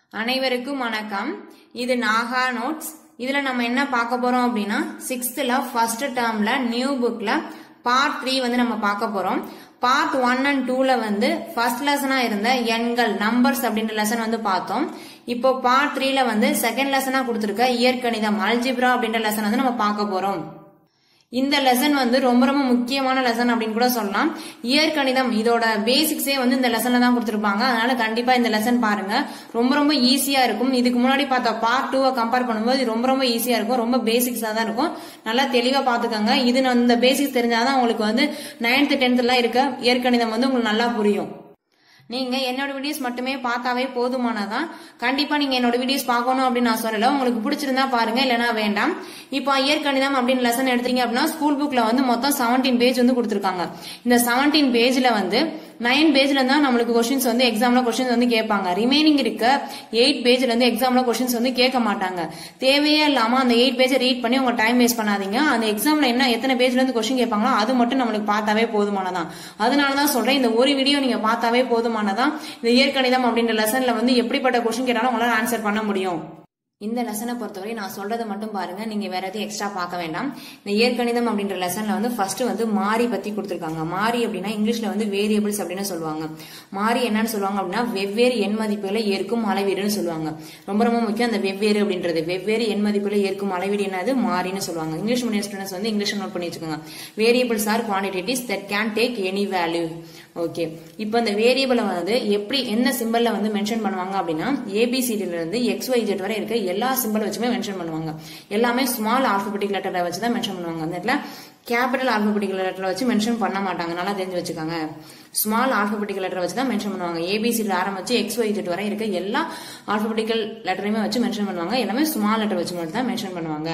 அனைவருக்கும் வணக்கம் இது நாகா நோட்ஸ் இதுல நம்ம என்ன பார்க்க போறோம் அப்படின்னா சிக்ஸ்த்ல ஃபர்ஸ்ட் டேர்ம்ல நியூ புக்ல பார்ட் த்ரீ வந்து நம்ம பார்க்க போறோம் பார்ட் ஒன் அண்ட் டூல வந்து ஃபர்ஸ்ட் லெசனா இருந்த எண்கள் நம்பர்ஸ் அப்படின்ற லெசன் வந்து பார்த்தோம் இப்போ பார்ட் த்ரீல வந்து செகண்ட் லெசனா கொடுத்துருக்க இயற்கணிதம் அல்ஜிப்ரா அப்படின்ற லெசன் வந்து நம்ம பார்க்க போறோம் இந்த லெசன் வந்து ரொம்ப ரொம்ப முக்கியமான லெசன் அப்படின்னு கூட சொல்லலாம் இயற்கணிதம் இதோட பேசிக்ஸே வந்து இந்த லெசன்ல தான் கொடுத்துருப்பாங்க அதனால கண்டிப்பா இந்த லெசன் பாருங்க ரொம்ப ரொம்ப ஈஸியா இருக்கும் இதுக்கு முன்னாடி பார்த்த பார்ட் டூவை கம்பேர் பண்ணும்போது இது ரொம்ப ரொம்ப ஈஸியா இருக்கும் ரொம்ப பேசிக்ஸா தான் இருக்கும் நல்லா தெளிவா பாத்துக்கோங்க இது இந்த பேசிக்ஸ் தெரிஞ்சாதான் உங்களுக்கு வந்து நைன்த் டென்த்லாம் இருக்க இயற்கணிதம் வந்து உங்களுக்கு நல்லா புரியும் நீங்க என்னோட வீடியோஸ் மட்டுமே பார்த்தாவே போதுமானதான் கண்டிப்பா நீங்க என்னோட வீடியோஸ் பார்க்கணும் அப்படின்னு நான் சொல்லல உங்களுக்கு பிடிச்சிருந்தா பாருங்க இல்லனா வேண்டாம் இப்போ இயற்கணிதம் அப்படின்னு லெசன் எடுத்தீங்க அப்படின்னா ஸ்கூல் புக்ல வந்து மொத்தம் செவன்டீன் பேஜ் வந்து கொடுத்துருக்காங்க இந்த செவன்டீன் பேஜ்ல வந்து நைன் பேஜ்ல தான் நம்மளுக்கு கொஸ்டின்ஸ் வந்து எக்ஸாம்ல கொஸ்டின்ஸ் வந்து கேட்பாங்க ரிமைனிங் இருக்க எயிட் பேஜ்ல இருந்து எக்ஸாம்ல கொஸ்டின்ஸ் வந்து கேட்க மாட்டாங்க தேவையே இல்லாம அந்த எயிட் பேஜை ரீட் பண்ணி உங்க டைம் வேஸ்ட் பண்ணாதீங்க அந்த எக்ஸாம்ல என்ன எத்தனை பேஜ்ல இருந்து கொஸ்டின் கேட்பாங்களோ அது மட்டும் நம்மளுக்கு பார்த்தாவே போதுமானதான் அதனாலதான் சொல்றேன் இந்த ஒரு வீடியோ நீங்க பார்த்தாவே போதுமானதான் இந்த இயற்கணிதம் அப்படின்ற லெசன்ல வந்து எப்படிப்பட்ட கொஸ்டின் கேட்டாலும் உங்களால ஆன்சர் பண்ண முடியும் இந்த லெசனை பொறுத்தவரை நான் சொல்றதை மட்டும் பாருங்க நீங்க வேற எதையும் எக்ஸ்ட்ரா பார்க்க வேண்டாம் இந்த இயற்கணிதம் அப்படின்ற லெசன்ல வந்து ஃபர்ஸ்ட் வந்து மாறி பத்தி கொடுத்துருக்காங்க மாறி அப்படின்னா இங்கிலீஷ்ல வந்து வேரியபிள்ஸ் அப்படின்னு சொல்லுவாங்க மாறி என்னன்னு சொல்லுவாங்க அப்படின்னா வெவ்வேறு எண் மதிப்புகளை ஏற்கும் அளவீடுன்னு சொல்லுவாங்க ரொம்ப ரொம்ப முக்கியம் அந்த வெவ்வேறு அப்படின்றது வெவ்வேறு எண் மதிப்புகளை ஏற்கும் அளவீடு என்னது மாறின்னு சொல்லுவாங்க இங்கிலீஷ் மீடியம் ஸ்டூடெண்ட்ஸ் வந்து இங்கிலீஷ் நோட் பண்ணி வச்சுக்கோங்க variables are quantities that can take any value okay இப்போ இந்த வேரியபிளை வந்து எப்படி என்ன சிம்பிள்ல வந்து மென்ஷன் பண்ணுவாங்க அப்படின்னா ஏபிசிடில இருந்து எக்ஸ் ஒய் ஜெட் வரை இருக்க எல்லா சிம்பிள் வச்சுமே மென்ஷன் பண்ணுவாங்க எல்லாமே ஸ்மால் ஆல்பபெட்டிக் லெட்டரை வச்சு தான் மென்ஷன் பண்ணுவாங்க அந்த இடத்துல கேபிட்டல் ஆல்பபெட்டிக் லெட்டரை வச்சு மென்ஷன் பண்ண மாட்டாங்க நல்லா தெரிஞ்சு வச்சுக்கோங்க ஸ்மால் ஆல்பபெட்டிக் லெட்டரை வச்சு தான் மென்ஷன் பண்ணுவாங்க ஏபிசியில் ஆரம்பிச்சு எக்ஸ் ஒய் ஜெட் வரை இருக்க எல்லா ஆல்பபெட்டிக்கல் லெட்டரையுமே வச்சு மென்ஷன் பண்ணுவாங்க எல்லாமே ஸ்மால் லெட்டர் வச்சு மட்டும் தான் மென்ஷன் பண்ணுவாங்க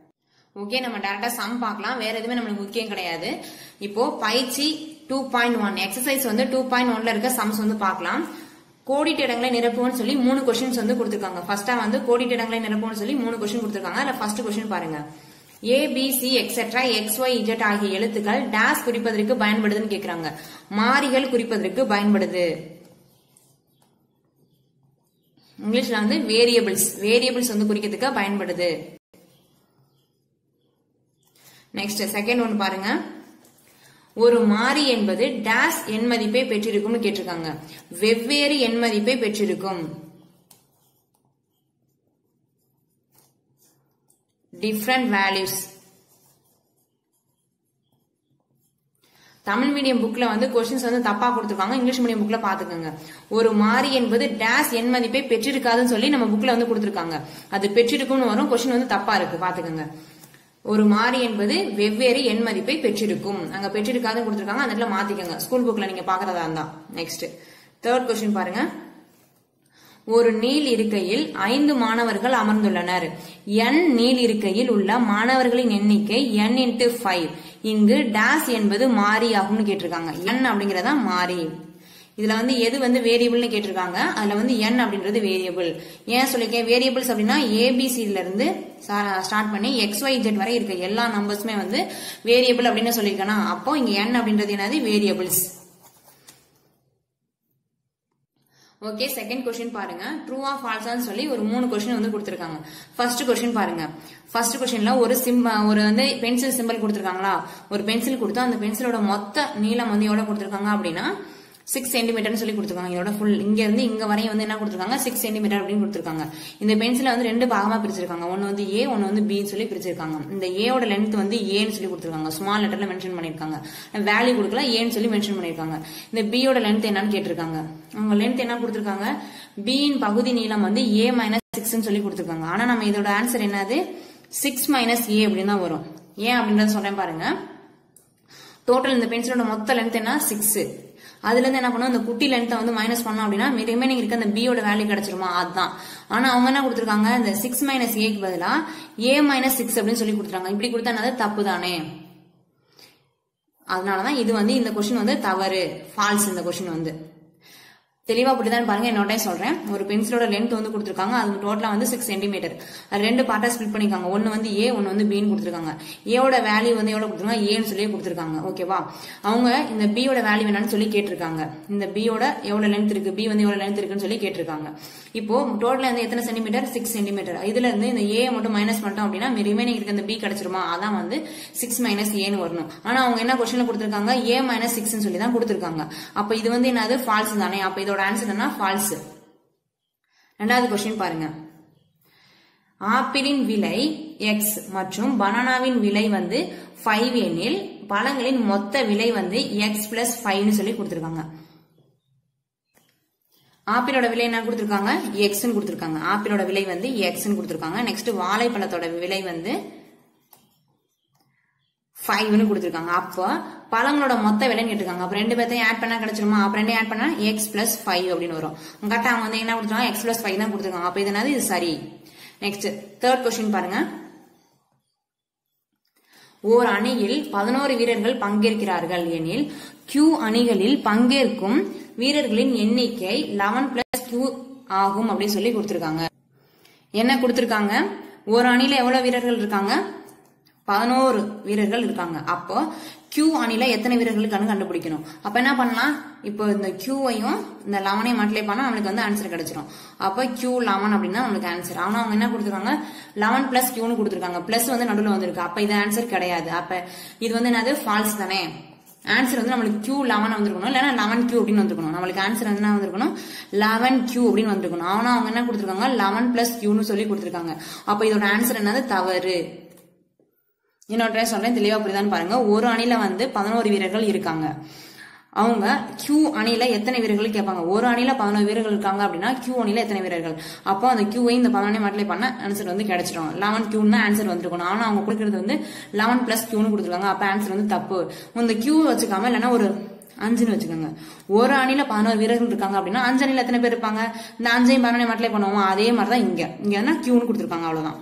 ஓகே நம்ம டேரக்டா சம் பார்க்கலாம் வேற எதுவுமே நம்மளுக்கு முக்கியம் கிடையாது இப்போ பயிற்சி டூ பாயிண்ட் ஒன் எக்ஸசைஸ் வந்து டூ பாயிண்ட் ஒன்ல இருக்க சம்ஸ் வந்து பார்க்கலாம் கோடிட்ட இடங்களை நிரப்புவோம்னு சொல்லி மூணு கொஸ்டின்ஸ் வந்து கொடுத்துருக்காங்க ஃபர்ஸ்டா வந்து கோடிட்ட இடங்களை நிரப்புவோம்னு சொல்லி மூணு கொஸ்டின் கொடுத்துருக்காங்க அதுல ஃபர்ஸ்ட் கொஸ்டின் பாருங்க A B C etcetera X Y Z ஆகிய எழுத்துக்கள் டேஸ் குறிப்பதற்கு பயன்படுதுன்னு கேக்குறாங்க மாறிகள் குறிப்பதற்கு பயன்படுது இங்கிலீஷ்ல வந்து வேரியபிள்ஸ் வேரியபிள்ஸ் வந்து குறிக்கிறதுக்கு பயன்படுது நெக்ஸ்ட் செகண்ட் ஒன் பாருங்க ஒரு மாறி என்பது டேஸ் எண் மதிப்பை பெற்றிருக்கும்னு கேட்டிருக்காங்க வெவ்வேறு எண் மதிப்பை பெற்றிருக்கும் டிஃப்ரெண்ட் வேல்யூஸ் தமிழ் மீடியம் புக்ல வந்து கொஸ்டின்ஸ் வந்து தப்பா கொடுத்துருக்காங்க இங்கிலீஷ் மீடியம் புக்ல பாத்துக்கோங்க ஒரு மாறி என்பது டேஸ் எண் மதிப்பை பெற்றிருக்காதுன்னு சொல்லி நம்ம புக்ல வந்து கொடுத்துருக்காங்க அது பெற்றிருக்கும்னு வரும் கொஸ்டின் வந்து தப்பா இருக்கு பாத்துக்கோங்க ஒரு மாறி என்பது வெவ்வேறு எண் மதிப்பை பெற்றிருக்கும் அங்க பெற்றிருக்காதுன்னு கொடுத்துருக்காங்க அந்த இடத்துல மாத்திக்கோங்க ஸ்கூல் புக்ல நீங்க பாக்குறதா இருந்தா நெக்ஸ்ட் தேர்ட் கொஸ்டின் பாருங்க ஒரு நீள் இருக்கையில் ஐந்து மாணவர்கள் அமர்ந்துள்ளனர் என் நீள் இருக்கையில் உள்ள மாணவர்களின் எண்ணிக்கை என் இன்ட்டு ஃபைவ் இங்கு டேஸ் என்பது மாறி ஆகும்னு கேட்டிருக்காங்க என் அப்படிங்கறதா மாறி இதுல வந்து எது வந்து வேரியபிள்னு கேட்டிருக்காங்க அதுல வந்து என் அப்படின்றது வேரியபிள் ஏன் சொல்லிருக்கேன் வேரியபிள்ஸ் அப்படின்னா ஏபிசில இருந்து ஸ்டார்ட் பண்ணி எக்ஸ் ஒய் ஜெட் வரை இருக்க எல்லா நம்பர்ஸுமே வந்து வேரியபிள் அப்படின்னு சொல்லியிருக்கேனா அப்போ இங்க என் அப்படின்றது என்னது வேரியபிள்ஸ் ஓகே செகண்ட் கொஸ்டின் பாருங்க ட்ரூ ஆ ஃபால்ஸான்னு சொல்லி ஒரு மூணு கொஸ்டின் வந்து கொடுத்துருக்காங்க ஃபர்ஸ்ட் கொஸ்டின் பாருங்க ஃபர்ஸ்ட் கொஸ்டின்ல ஒரு சிம் ஒரு வந்து பென்சில் சிம்பிள் கொடுத்துருக்காங்களா ஒரு பென்சில் கொடுத்தா அந்த பென்சிலோட மொத்த நீளம் வந்து எவ்வளவு கொடுத்துருக்காங்க அப்படின்னா சிக்ஸ் சென்டிமீட்டர்னு சொல்லி கொடுத்துருக்காங்க இதோட ஃபுல் இங்க இருந்து இங்க வரையும் வந்து என்ன கொடுத்துருக்காங்க சிக்ஸ் சென்டிமீட்டர் அப்படின்னு கொடுத்துருக்காங்க இந்த பென்சில வந்து ரெண்டு பாகமா பிரிச்சிருக்காங்க ஒன்னு வந்து ஏ ஒன்னு வந்து பி சொல்லி பிரிச்சிருக்காங்க இந்த ஏவோட லென்த் வந்து ஏன்னு சொல்லி கொடுத்துருக்காங்க ஸ்மால் லெட்டர்ல மென்ஷன் பண்ணிருக்காங்க வேல்யூ கொடுக்கல ஏன்னு சொல்லி மென்ஷன் பண்ணிருக்காங்க இந்த பியோட லென்த் என்னன்னு கேட்டிருக்காங்க அவங்க லென்த் என்ன கொடுத்துருக்காங்க பியின் பகுதி நீளம் வந்து ஏ மைனஸ் சிக்ஸ்ன்னு சொல்லி கொடுத்துருக்காங்க ஆனா நம்ம இதோட ஆன்சர் என்னது சிக்ஸ் மைனஸ் ஏ அப்படின்னு தான் வரும் ஏன் அப்படின்றத சொல்றேன் பாருங்க டோட்டல் இந்த பென்சிலோட மொத்த லென்த் என்ன சிக்ஸ் அதுல இருந்து என்ன பண்ணுவோம் இந்த குட்டி லென்த்தை வந்து மைனஸ் பண்ணோம் அப்படின்னா ரிமைனிங் இருக்க அந்த பியோட வேல்யூ கிடைச்சிருமா அதுதான் ஆனா அவங்க என்ன கொடுத்துருக்காங்க இந்த சிக்ஸ் மைனஸ் ஏக்கு பதிலா ஏ மைனஸ் சிக்ஸ் அப்படின்னு சொல்லி கொடுத்துருக்காங்க இப்படி கொடுத்தா என்னது தப்பு தானே அதனாலதான் இது வந்து இந்த கொஸ்டின் வந்து தவறு ஃபால்ஸ் இந்த கொஸ்டின் வந்து தெளிவா புரியுதான்னு பாருங்க என்னோட சொல்றேன் ஒரு பென்சிலோட லென்த் வந்து கொடுத்துருக்காங்க அது டோட்டலா வந்து சிக்ஸ் சென்டிமீட்டர் அது ரெண்டு பார்ட்டா ஸ்பிளிட் பண்ணிருக்காங்க ஒன்னு வந்து ஏ ஒன்னு வந்து பின்னு கொடுத்துருக்காங்க ஏவோட வேல்யூ வந்து எவ்வளவு கொடுத்துருக்காங்க ஏன்னு சொல்லி கொடுத்துருக்காங்க ஓகேவா அவங்க இந்த பியோட வேல்யூ என்னன்னு சொல்லி கேட்டிருக்காங்க இந்த பியோட எவ்வளவு லென்த் இருக்கு பி வந்து எவ்வளவு லென்த் இருக்குன்னு சொல்லி கேட்டிருக்காங்க இப்போ டோட்டலா வந்து எத்தனை சென்டிமீட்டர் சிக்ஸ் சென்டிமீட்டர் இதுல இருந்து இந்த ஏ மட்டும் மைனஸ் பண்ணிட்டோம் அப்படின்னா ரிமைனிங் இருக்க இந்த பி கிடைச்சிருமா அதான் வந்து சிக்ஸ் மைனஸ் ஏன்னு வரணும் ஆனா அவங்க என்ன கொஸ்டின்ல கொடுத்திருக்காங்க ஏ மைனஸ் சிக்ஸ் சொல்லி தான் கொடுத்திருக்காங்க அப்ப இது வந்து என்னது ஃபால்ஸ் தானே அப்ப இதோட ஆன்சர் என்ன ஃபால்ஸ் ரெண்டாவது கொஸ்டின் பாருங்க ஆப்பிளின் விலை எக்ஸ் மற்றும் பனானாவின் விலை வந்து ஃபைவ் எனில் பழங்களின் மொத்த விலை வந்து எக்ஸ் பிளஸ் ஃபைவ்னு சொல்லி கொடுத்திருக்காங்க ஆப்பிளோட விலை என்ன கொடுத்திருக்காங்க எக்ஸ்னு கொடுத்திருக்காங்க ஆப்பிளோட விலை வந்து எக்ஸ்னு கொடுத்திருக்காங்க நெக்ஸ்ட் வாழைப்பழத்தோட விலை வந்து ஃபைவ்னு கொடுத்துருக்காங்க அப்போ பழங்களோட மொத்த விலைன்னு கேட்டிருக்காங்க அப்போ ரெண்டு பேர்த்தையும் ஆட் பண்ணா கிடைச்சிருமா அப்போ ரெண்டையும் ஆட் பண்ணா எக்ஸ் பிளஸ் ஃபைவ் அப்படின்னு வரும் கரெக்டாக அவங்க வந்து என்ன கொடுத்துருக்காங்க எக்ஸ் பிளஸ் ஃபைவ் தான் கொடுத்துருக்காங்க அப்போ இது என்னது இது சரி நெக்ஸ்ட் தேர்ட் கொஸ்டின் பாருங்க ஓர் அணியில் பதினோரு வீரர்கள் பங்கேற்கிறார்கள் எனில் கியூ அணிகளில் பங்கேற்கும் வீரர்களின் எண்ணிக்கை லெவன் பிளஸ் கியூ ஆகும் அப்படின்னு சொல்லி கொடுத்துருக்காங்க என்ன கொடுத்துருக்காங்க ஒரு அணியில எவ்வளவு வீரர்கள் இருக்காங்க பதினோரு வீரர்கள் இருக்காங்க அப்போ கியூ அணில எத்தனை வீரர்கள் இருக்கான்னு கண்டுபிடிக்கணும் அப்ப என்ன பண்ணலாம் இப்போ இந்த கியூவையும் இந்த லெவனையும் மல்டிப்ளை பண்ணா நம்மளுக்கு வந்து ஆன்சர் கிடைச்சிரும் அப்போ கியூ லெவன் அப்படின்னா நம்மளுக்கு ஆன்சர் ஆனா அவங்க என்ன கொடுத்துருக்காங்க லெவன் பிளஸ் கியூன்னு கொடுத்துருக்காங்க பிளஸ் வந்து நடுவில் வந்திருக்கு அப்ப இது ஆன்சர் கிடையாது அப்ப இது வந்து என்னது ஃபால்ஸ் தானே ஆன்சர் வந்து நம்மளுக்கு கியூ லெவன் வந்திருக்கணும் இல்லைன்னா லெவன் கியூ அப்படின்னு வந்திருக்கணும் நம்மளுக்கு ஆன்சர் வந்து என்ன வந்திருக்கணும் லெவன் கியூ அப்படின்னு வந்திருக்கணும் ஆனா அவங்க என்ன கொடுத்துருக்காங்க லெவன் பிளஸ் கியூன்னு சொல்லி கொடுத்துருக்காங்க அப்ப இதோட ஆன்சர் என்னது தவறு இன்னொரு ட்ரை சொல்றேன் தெளிவா புரியுதான்னு பாருங்க ஒரு அணில வந்து பதினோரு வீரர்கள் இருக்காங்க அவங்க கியூ அணில எத்தனை வீரர்கள் கேட்பாங்க ஒரு அணில பதினோரு வீரர்கள் இருக்காங்க அப்படின்னா கியூ அணில எத்தனை வீரர்கள் அப்போ அந்த கியூவை இந்த பதினொன்னே மட்டிலே பண்ண ஆன்சர் வந்து கிடைச்சிடும் லெவன் கியூன்னு ஆன்சர் வந்திருக்கணும் ஆனா அவங்க கொடுக்கறது வந்து லெவன் பிளஸ் கியூன்னு கொடுத்துருக்காங்க அப்ப ஆன்சர் வந்து தப்பு இந்த கியூ வச்சுக்காம இல்லைன்னா ஒரு அஞ்சுன்னு வச்சுக்கோங்க ஒரு அணில பதினோரு வீரர்கள் இருக்காங்க அப்படின்னா அஞ்சு அணில எத்தனை பேர் இருப்பாங்க இந்த அஞ்சையும் பதினொன்னே மட்டிலே பண்ணுவோம் அதே மாதிரி தான் இங்க இங்க என்ன கியூன்னு கொடுத்துருக்காங்க அவ்வளவுதான்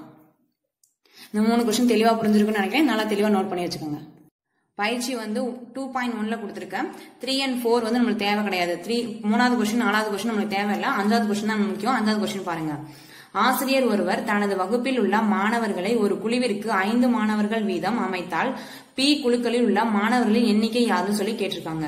இந்த மூணு கொஸ்டின் தெளிவா புரிஞ்சிருக்குன்னு நினைக்கிறேன் நல்லா தெளிவா நோட் பண்ணி வச்சுக்கோங்க பயிற்சி வந்து டூ பாயிண்ட் ஒன்ல கொடுத்துருக்கேன் த்ரீ அண்ட் ஃபோர் வந்து நம்மளுக்கு தேவை கிடையாது த்ரீ மூணாவது கொஸ்டின் நாலாவது கொஸ்டின் நம்மளுக்கு தேவையில்லை அஞ்சாவது கொஸ்டின் தான் முக்கியம் அஞ்சாவது கொஸ்டின் பாருங்க ஆசிரியர் ஒருவர் தனது வகுப்பில் உள்ள மாணவர்களை ஒரு குழுவிற்கு ஐந்து மாணவர்கள் வீதம் அமைத்தால் பி குழுக்களில் உள்ள மாணவர்களின் எண்ணிக்கை யாருன்னு சொல்லி கேட்டிருக்காங்க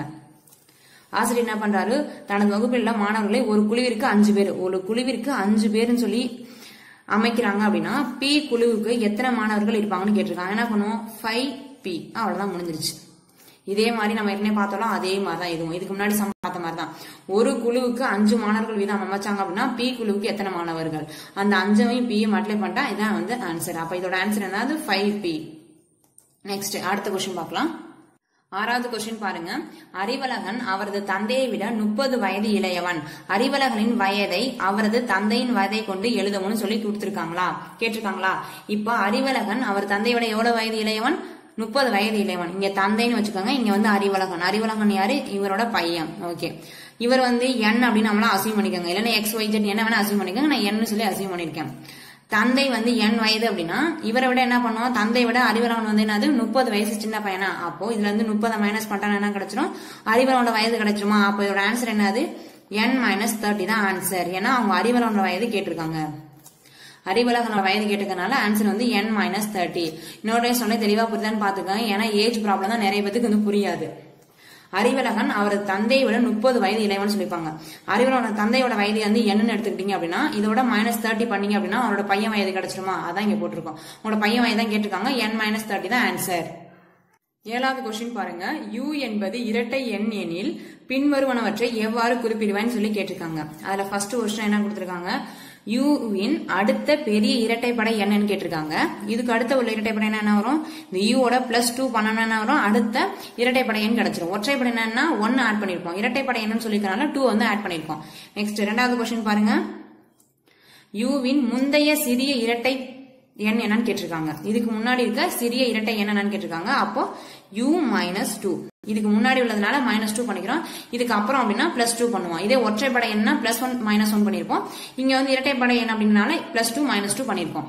ஆசிரியர் என்ன பண்றாரு தனது வகுப்பில் உள்ள மாணவர்களை ஒரு குழுவிற்கு அஞ்சு பேர் ஒரு குழுவிற்கு அஞ்சு பேர்னு சொல்லி அமைக்கிறாங்க அப்படின்னா பி குழுவுக்கு எத்தனை மாணவர்கள் இருப்பாங்கன்னு கேட்டிருக்காங்க என்ன பண்ணுவோம் ஃபைவ் பி அவ்வளவுதான் முடிஞ்சிருச்சு இதே மாதிரி நம்ம ஏற்கனவே பார்த்தோம் அதே மாதிரி தான் இதுவும் இதுக்கு முன்னாடி சம் பார்த்த மாதிரி தான் ஒரு குழுவுக்கு அஞ்சு மாணவர்கள் வீதம் அமைச்சாங்க அப்படின்னா பி குழுவுக்கு எத்தனை மாணவர்கள் அந்த அஞ்சையும் பியும் அப்ளை பண்ணிட்டா இதான் வந்து ஆன்சர் அப்ப இதோட ஆன்சர் என்னது ஃபைவ் பி நெக்ஸ்ட் அடுத்த கொஸ்டின் பார்க்கலாம் ஆறாவது கொஸ்டின் பாருங்க அறிவழகன் அவரது தந்தையை விட முப்பது வயது இளையவன் அறிவழகனின் வயதை அவரது தந்தையின் வயதை கொண்டு எழுதவும்னு சொல்லி கொடுத்திருக்காங்களா கேட்டிருக்காங்களா இப்ப அறிவழகன் அவர் தந்தையை விட எவ்வளவு வயது இளையவன் முப்பது வயது இளையவன் இங்க தந்தைன்னு வச்சுக்கோங்க இங்க வந்து அறிவழகன் அறிவழகன் யாரு இவரோட பையன் ஓகே இவர் வந்து என் அப்படின்னு நம்மளா அசீவ் பண்ணிக்கோங்க இல்லைன்னா எக்ஸ் ஒய் ஜெட் என்ன வேணா அசீவ் பண்ணிக்கோங்க நான் என்னு சொல்லி அசீவ் பண்ணிருக்கேன் தந்தை வந்து என் வயது அப்படின்னா இவரை விட என்ன பண்ணுவோம் தந்தை விட அறிவரவன் வந்து என்னது முப்பது வயசு சின்ன பையனா அப்போ இதுல இருந்து முப்பதை மைனஸ் பண்ணிட்டா என்ன கிடைச்சிரும் அறிவரவனோட வயது கிடைச்சிருமா அப்போ இதோட ஆன்சர் என்னது என் மைனஸ் தேர்ட்டி தான் ஆன்சர் ஏன்னா அவங்க அறிவரவனோட வயது கேட்டிருக்காங்க அறிவலகனோட வயது கேட்டதுனால ஆன்சர் வந்து என் மைனஸ் தேர்ட்டி இன்னொரு சொன்ன தெளிவா புரியுதான்னு பாத்துக்கோங்க ஏன்னா ஏஜ் ப்ராப்ளம் தான் நிறைய பேத்துக்கு வந்து புரியாது அறிவழகன் அவரது தந்தையை விட முப்பது வயது இளையவன் சொல்லிப்பாங்க அறிவலோட தந்தையோட வயது வந்து என்னன்னு எடுத்துக்கிட்டீங்க அப்படின்னா இதோட மைனஸ் தேர்ட்டி பண்ணீங்க அப்படின்னா அவரோட பையன் வயது கிடைச்சிருமா அதான் இங்க போட்டிருக்கோம் உங்களோட பையன் வயது தான் கேட்டிருக்காங்க என் மைனஸ் தேர்ட்டி தான் ஆன்சர் ஏழாவது கொஸ்டின் பாருங்க u என்பது இரட்டை எண் எனில் பின்வருவனவற்றை எவ்வாறு குறிப்பிடுவேன்னு சொல்லி கேட்டிருக்காங்க அதுல ஃபர்ஸ்ட் கொஸ்டின் என்ன கொடுத்திருக்காங்க யூவின் அடுத்த பெரிய இரட்டைப்படை என்னன்னு கேட்டிருக்காங்க இதுக்கு அடுத்த உள்ள இரட்டைப்படை என்ன வரும் இந்த யூவோட பிளஸ் டூ பண்ணணும் என்ன வரும் அடுத்த இரட்டைப்படை எண் கிடைச்சிரும் ஒற்றைப்படை என்னன்னா ஒன்னு ஆட் பண்ணிருப்போம் இரட்டைப்படை என்னன்னு சொல்லிக்கிறனால டூ வந்து ஆட் பண்ணிருக்கோம் நெக்ஸ்ட் ரெண்டாவது கொஸ்டின் பாருங்க யூவின் முந்தைய சிறிய இரட்டை எண் என்னன்னு கேட்டிருக்காங்க இதுக்கு முன்னாடி இருக்க சிறிய இரட்டை எண் என்னன்னு கேட்டிருக்காங்க அப்போ u மைனஸ் டூ இதுக்கு முன்னாடி உள்ளதுனால மைனஸ் டூ பண்ணிக்கிறோம் இதுக்கு அப்புறம் அப்படின்னா பிளஸ் டூ பண்ணுவோம் இதே ஒற்றைப்படை என்ன பிளஸ் ஒன் மைனஸ் ஒன் பண்ணிருப்போம் இங்க வந்து இரட்டைப்படை என்ன அப்படின்னால பிளஸ் டூ மைனஸ் டூ பண்ணிருக்கோம்